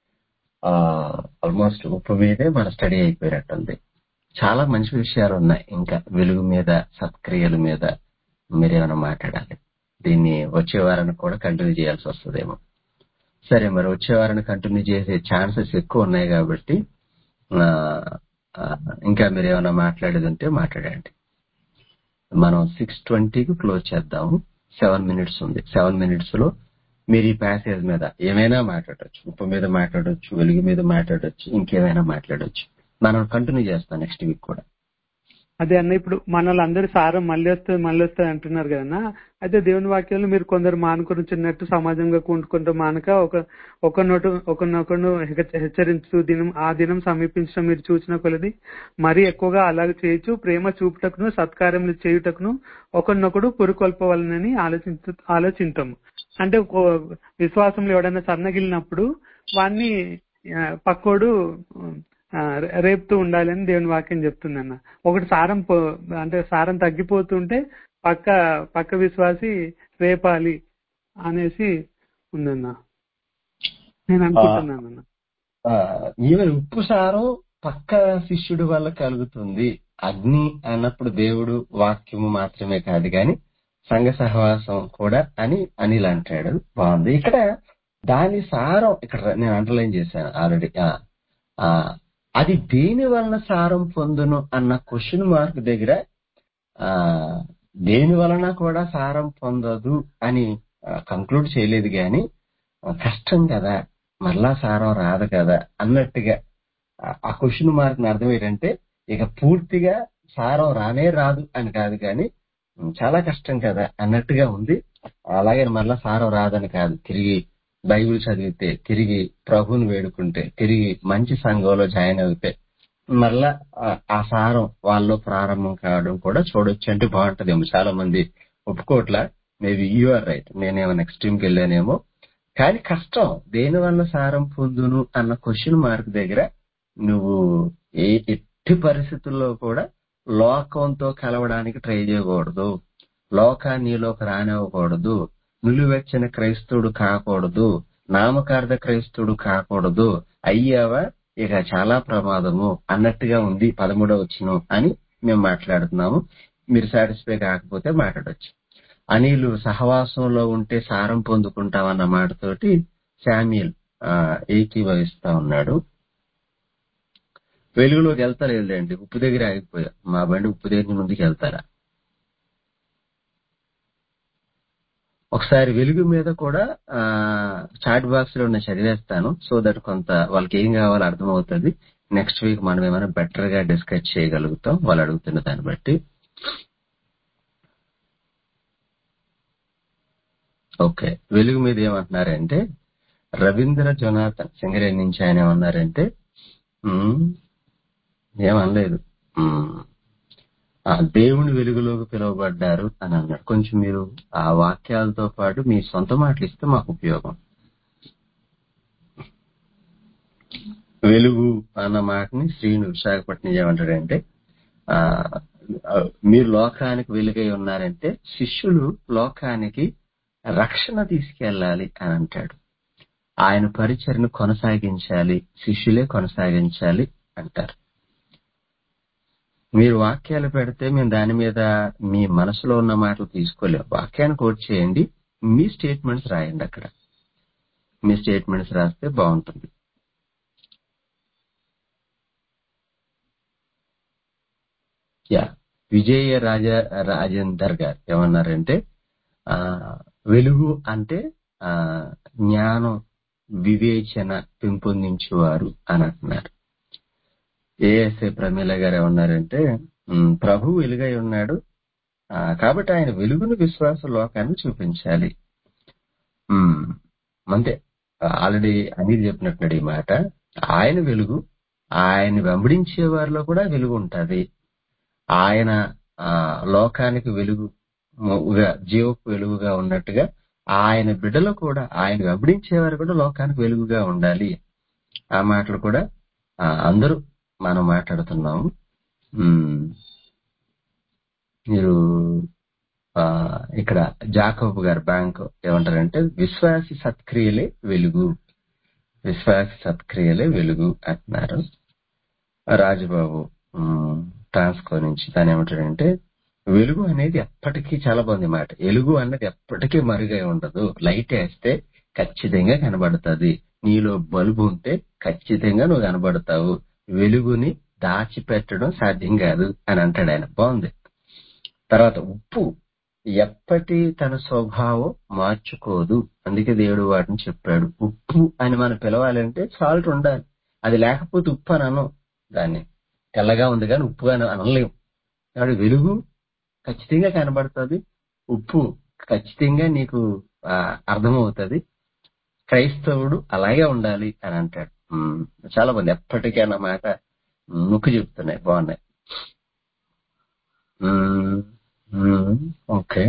ఆల్మోస్ట్ ఉప్పు మీదే మన స్టడీ అయిపోయినట్టుంది చాలా మంచి విషయాలు ఉన్నాయి ఇంకా వెలుగు మీద సత్క్రియల మీద మీరేమైనా మాట్లాడాలి దీన్ని వచ్చే వారానికి కూడా కంటిన్యూ చేయాల్సి వస్తుందేమో సరే మరి వచ్చే వారాన్ని కంటిన్యూ చేసే ఛాన్సెస్ ఎక్కువ ఉన్నాయి కాబట్టి ఆ, ఆ, ఇంకా మీరు ఏమైనా మాట్లాడేది ఉంటే మాట్లాడండి మనం సిక్స్ ట్వంటీకి క్లోజ్ చేద్దాము సెవెన్ మినిట్స్ ఉంది సెవెన్ మినిట్స్ లో మీరు ఈ ప్యాసేజ్ మీద ఏమైనా మాట్లాడొచ్చు ఉప్పు మీద మాట్లాడొచ్చు వెలుగు మీద మాట్లాడొచ్చు ఇంకేమైనా మాట్లాడొచ్చు మనం కంటిన్యూ చేస్తాం నెక్స్ట్ వీక్ కూడా అదే అన్న ఇప్పుడు మన అందరి సారం మళ్ళీ వస్తుంది మళ్ళీ వస్తుంది అంటున్నారు కదన్నా అయితే దేవుని వాక్యాలు మీరు కొందరు మానుకొనిచున్నట్టు సమాజంగా కూడుకుంటూ మానక ఒక ఒకనొకడు ఒకనొకడు హెచ్చరించు దినం ఆ దినం సమీపించడం మీరు చూసిన కొలది మరీ ఎక్కువగా అలాగ చేయొచ్చు ప్రేమ చూపుటకును సత్కార్యములు చేయుటకును ఒకరినొకడు పురుకొల్పవలనని ఆలోచించ ఆలోచించము అంటే ఒక విశ్వాసంలో ఎవడైనా సన్నగిలినప్పుడు వాన్ని ఆ, పక్కోడు ఆ, రే- రేపుతూ ఉండాలని దేవుని వాక్యం చెప్తుందన్న ఒకటి సారం పో- అంటే సారం తగ్గిపోతుంటే పక్క పక్క విశ్వాసి రేపాలి అనేసి ఉందన్న నేను అనుకుంటున్నానన్న ఈవెన్ ఉప్పు సారం పక్క శిష్యుడి వల్ల కలుగుతుంది అగ్ని అన్నప్పుడు దేవుడు వాక్యము మాత్రమే కాదు గాని సంఘ సహవాసం కూడా అని అనిల్ అంటాడు బాగుంది ఇక్కడ దాని సారం ఇక్కడ నేను అండర్లైన్ చేశాను ఆల్రెడీ అది దేని వలన సారం పొందును అన్న క్వశ్చన్ మార్క్ దగ్గర ఆ దేని వలన కూడా సారం పొందదు అని కంక్లూడ్ చేయలేదు గాని ఆ, కష్టం కదా మరలా సారం రాదు కదా అన్నట్టుగా ఆ- ఆ క్వశ్చన్ మార్క్ అర్థం ఏంటంటే ఇక పూర్తిగా సారం రానే రాదు అని కాదు కానీ ఉమ్, చాలా కష్టం కదా అన్నట్టుగా ఉంది అలాగే మరలా సారం రాదని కాదు తిరిగి బైబిల్ చదివితే తిరిగి ప్రభుని వేడుకుంటే తిరిగి మంచి సంఘంలో జాయిన్ అవుతే మరలా ఆ- ఆ సారం వాళ్ళలో ప్రారంభం కావడం కూడా చూడొచ్చు అంటే బాగుంటదేమో చాలా మంది ఒప్పుకోట్లా మేబీ యు ఆర్ రైట్ నేనేమైనా ఎక్స్ట్రీమ్కి వెళ్ళానేమో కానీ కష్టం దేని వల్ల సారం పొందును అన్న క్వశ్చన్ మార్క్ దగ్గర నువ్వు ఏ ఎట్టి పరిస్థితుల్లో కూడా లోకంతో కలవడానికి ట్రై చేయకూడదు లోకాన్ని నీలోకి రానివ్వకూడదు నిలువెచ్చని క్రైస్తవుడు కాకూడదు నామకార్థ క్రైస్తవుడు కాకూడదు అయ్యావా ఇక చాలా ప్రమాదము అన్నట్టుగా ఉంది పదమూడవ వచ్చిన అని మేము మాట్లాడుతున్నాము మీరు సాటిస్ఫై కాకపోతే మాట్లాడొచ్చు అనిలు సహవాసంలో ఉంటే సారం పొందుకుంటామన్న మాటతోటి శామ్యుల్ ఆ, ఏకీభవిస్తా ఉన్నాడు వెలుగులోకి వెళ్తారేంటి ఉప్పు దగ్గర ఆగిపోయా మా బండి ఉప్పు దగ్గర ముందుకు వెళ్తారా ఒకసారి వెలుగు మీద కూడా ఆ చాట్ బాక్స్ లో నేను చదివేస్తాను సో దట్ కొంత వాళ్ళకి ఏం కావాలో అర్థమవుతుంది నెక్స్ట్ వీక్ మనం ఏమైనా బెటర్ గా డిస్కస్ చేయగలుగుతాం వాళ్ళు అడుగుతున్న దాన్ని బట్టి ఓకే వెలుగు మీద ఏమంటున్నారంటే రవీంద్ర జొనాథన్ సింగరేణి నుంచి ఆయన ఏమన్నారంటే "ఉమ్, ఏమనలేదు ఉమ్, ఆ దేవుని వెలుగులోకి పిలువబడ్డారు అని అన్నాడు కొంచెం మీరు ఆ వాక్యాలతో పాటు మీ సొంత మాటలు ఇస్తే మాకు ఉపయోగం వెలుగు అన్న మాటని శ్రీను విశాఖపట్నం ఏమంటాడంటే ఆ ఆ, మీరు లోకానికి వెలుగై ఉన్నారంటే శిష్యులు లోకానికి రక్షణ తీసుకెళ్ళాలి అని అంటాడు ఆయన పరిచయను కొనసాగించాలి శిష్యులే కొనసాగించాలి అంటారు మీరు వాక్యాలు పెడితే మేము దాని మీద మీ మనసులో ఉన్న మాటలు తీసుకోలేము వాక్యాన్ని కోట్ చేయండి మీ స్టేట్మెంట్స్ రాయండి అక్కడ మీ స్టేట్మెంట్స్ రాస్తే బాగుంటుంది యా విజయ రాజ రాజేందర్ గారు ఏమన్నారంటే ఆ వెలుగు అంటే ఆ జ్ఞానం వివేచన పెంపొందించేవారు అని అంటున్నారు ఏఎస్ఏ ప్రమీల గారు ఏమన్నారంటే ఉమ్, ప్రభు వెలుగై ఉన్నాడు ఆ, కాబట్టి ఆయన వెలుగును విశ్వాస లోకాన్ని చూపించాలి ఉమ్, అంతే ఆల్రెడీ అనిల్ చెప్పినట్టున్నాడు ఈ మాట ఆయన వెలుగు ఆయన వెంబడించే వారిలో కూడా వెలుగు ఉంటది ఆయన ఆ లోకానికి వెలుగుగా జీవకు వెలుగుగా ఉన్నట్టుగా ఆయన బిడ్డలు కూడా ఆయన వెంబడించేవారు కూడా లోకానికి వెలుగుగా ఉండాలి ఆ మాటలు కూడా ఆ, అందరూ మనం మాట్లాడుతున్నాము ఉమ్, మీరు ఆ, ఇక్కడ జాకబ్ గారు బ్యాంక్ ఏమంటారంటే విశ్వాసి సత్క్రియలే వెలుగు విశ్వాసి సత్క్రియలే వెలుగు అంటున్నారు రాజుబాబు ఉమ్, ట్రాన్స్కో నుంచి తను ఏమంటాడంటే వెలుగు అనేది ఎప్పటికీ చాలా బాగుంది మాట వెలుగు అన్నది ఎప్పటికీ మరుగై ఉండదు లైట్ వేస్తే ఖచ్చితంగా కనబడుతుంది నీలో బల్బు ఉంటే ఖచ్చితంగా నువ్వు కనబడతావు వెలుగుని దాచిపెట్టడం సాధ్యం కాదు అని అంటాడు ఆయన బాగుంది తర్వాత ఉప్పు ఎప్పటి తన స్వభావం మార్చుకోదు అందుకే దేవుడు వాటిని చెప్పాడు ఉప్పు అని మనం పిలవాలంటే సాల్ట్ ఉండాలి అది లేకపోతే ఉప్పు అని అనం దాన్ని తెల్లగా ఉంది కానీ ఉప్పు అని అనలేము కాబట్టి వెలుగు ఖచ్చితంగా కనబడుతుంది ఉప్పు ఖచ్చితంగా నీకు ఆ, అర్థమవుతుంది క్రైస్తవుడు అలాగే ఉండాలి అని అంటాడు ఉమ్, చాలా మంది ఎప్పటికీ అన్న మాట నొక్కి చెప్తున్నాయి బాగున్నాయి ఉమ్, ఉమ్, ఓకే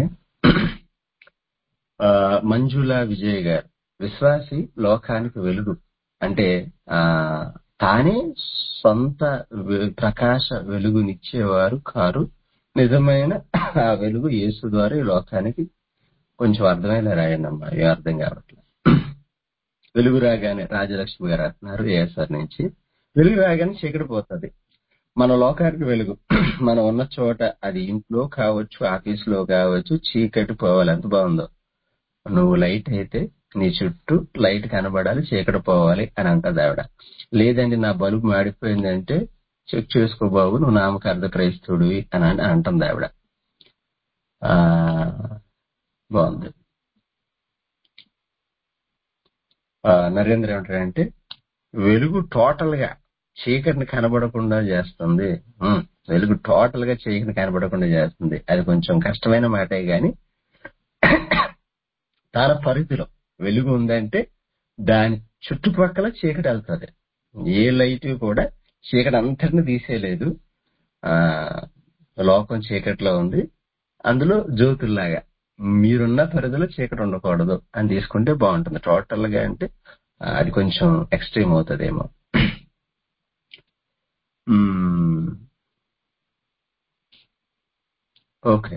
ఆ, మంజుల విజయ్ గారు విశ్వాసి లోకానికి వెలుగు అంటే ఆ తానే సొంత వె- ప్రకాశ వెలుగునిచ్చేవారు కారు నిజమైన ఆ వెలుగు యేసు ద్వారా ఈ లోకానికి కొంచెం అర్థమైన రాయండి అమ్మా ఏ అర్థం కావట్లేదు వెలుగు రాగానే రాజలక్ష్మి గారు అంటున్నారు ఏఎస్ఆర్ నుంచి వెలుగు రాగానే చీకటి పోతుంది మన లోకానికి వెలుగు మనం ఉన్న చోట అది ఇంట్లో కావచ్చు ఆఫీస్ లో కావచ్చు చీకటి పోవాలి ఎంత బాగుందో నువ్వు లైట్ అయితే నీ చుట్టూ లైట్ కనబడాలి చీకటి పోవాలి అని అంటది ఆవిడ లేదండి నా బల్బు మాడిపోయిందంటే చెక్ చేసుకో బాబు నువ్వు నామకార్థ క్రైస్తవుడివి అని అని అంటుంది ఆవిడ ఆ బాగుంది ఆ, నరేంద్ర ఏమంటాడంటే వెలుగు టోటల్ గా చీకటిని కనబడకుండా చేస్తుంది ఉమ్, వెలుగు టోటల్ గా చీకటిని కనబడకుండా చేస్తుంది అది కొంచెం కష్టమైన మాటే గాని తన పరిధిలో వెలుగు ఉందంటే దాని చుట్టుపక్కల చీకటి వెళ్తుంది ఏ లైట్ కూడా చీకటి అంతటిని తీసేయలేదు ఆ లోకం చీకటిలో ఉంది అందులో జ్యోతుల్లాగా మీరున్న పరిధిలో చీకటి ఉండకూడదు అని తీసుకుంటే బాగుంటుంది టోటల్ గా అంటే ఆ, అది కొంచెం ఎక్స్ట్రీమ్ అవుతుందేమో మ్మ్. ఓకే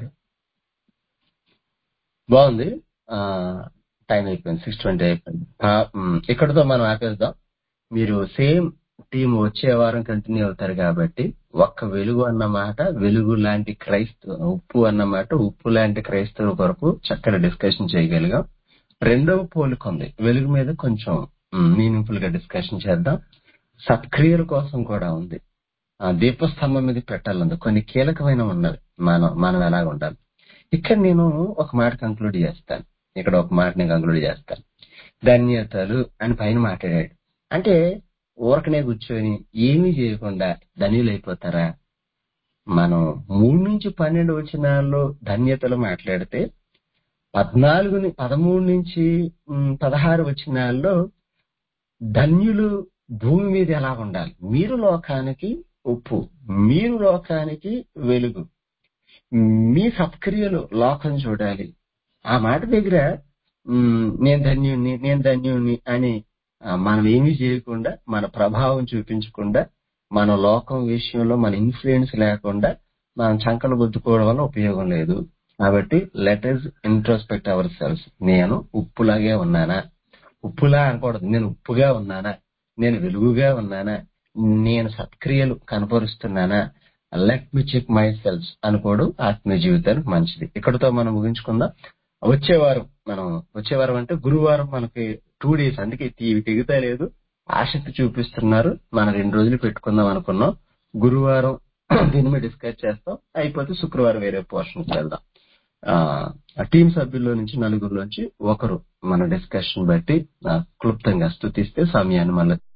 బాగుంది ఆ, టైం అయిపోయింది సిక్స్ ట్వంటీ అయిపోయింది ఆ, మ్, ఇక్కడతో మనం ఆపేద్దాం మీరు సేమ్ టీం వచ్చే వారం కంటిన్యూ అవుతారు కాబట్టి ఒక్క వెలుగు అన్నమాట వెలుగు లాంటి క్రైస్తవ ఉప్పు అన్నమాట ఉప్పు లాంటి క్రైస్తవ కొరకు చక్కటి డిస్కషన్ చేయగలిగాం రెండవ పోలిక ఉంది వెలుగు మీద కొంచెం మీనింగ్ఫుల్ గా డిస్కషన్ చేద్దాం సత్క్రియల కోసం కూడా ఉంది ఆ దీపస్తంభం మీద పెట్టాలంది కొన్ని కీలకమైన ఉన్నవి మనం మనం ఎలా ఉండాలి ఇక్కడ నేను ఒక మాట కంక్లూడ్ చేస్తాను ఇక్కడ ఒక మాట నేను కంక్లూడ్ చేస్తాను ధన్యతలు అని పైన మాట్లాడాడు అంటే ఊరకనే కూర్చొని ఏమీ చేయకుండా ధన్యులైపోతారా మనం మూడు నుంచి పన్నెండు వచనాల్లో ధన్యతలు మాట్లాడితే పద్నాలుగు ని- పదమూడు నుంచి ఉమ్, పదహారు వచనాల్లో ధన్యులు భూమి మీద ఎలా ఉండాలి మీరు లోకానికి ఉప్పు మీరు లోకానికి వెలుగు మీ సత్క్రియలు లోకం చూడాలి ఆ మాట దగ్గర ఉమ్, నేను ధన్యుణ్ణి నేను ధన్యుణ్ణి అని ఆ, మనం ఏమీ చేయకుండా మన ప్రభావం చూపించకుండా మన లోకం విషయంలో మన ఇన్ఫ్లుయెన్స్ లేకుండా మనం చంకలు గుద్దుకోవడం వల్ల ఉపయోగం లేదు కాబట్టి let us introspect ourselves నేను ఉప్పులాగే ఉన్నానా ఉప్పులా అనకూడదు నేను ఉప్పుగా ఉన్నానా నేను వెలుగుగా ఉన్నానా నేను సత్క్రియలు కనపరుస్తున్నానా let me check my selves అనుకోవడం ఆత్మీయ జీవితానికి మంచిది ఇక్కడతో మనం ముగించుకుందాం వచ్చే వారం మనం వచ్చే వారం అంటే గురువారం మనకి టూ డేస్ అందుకే ఇవి తెగుతా లేదు ఆసక్తి చూపిస్తున్నారు మనం రెండు రోజులు పెట్టుకుందాం అనుకున్నాం గురువారం దీని మీద డిస్కస్ చేస్తాం అయిపోతే శుక్రవారం వేరే పోర్షన్కి వెళ్దాం ఆ టీం సభ్యుల్లో నుంచి నలుగురిలోంచి ఒకరు మన డిస్కషన్ బట్టి ఆ, క్లుప్తంగా స్థుతిస్తే సమయాన్ని మళ్ళీ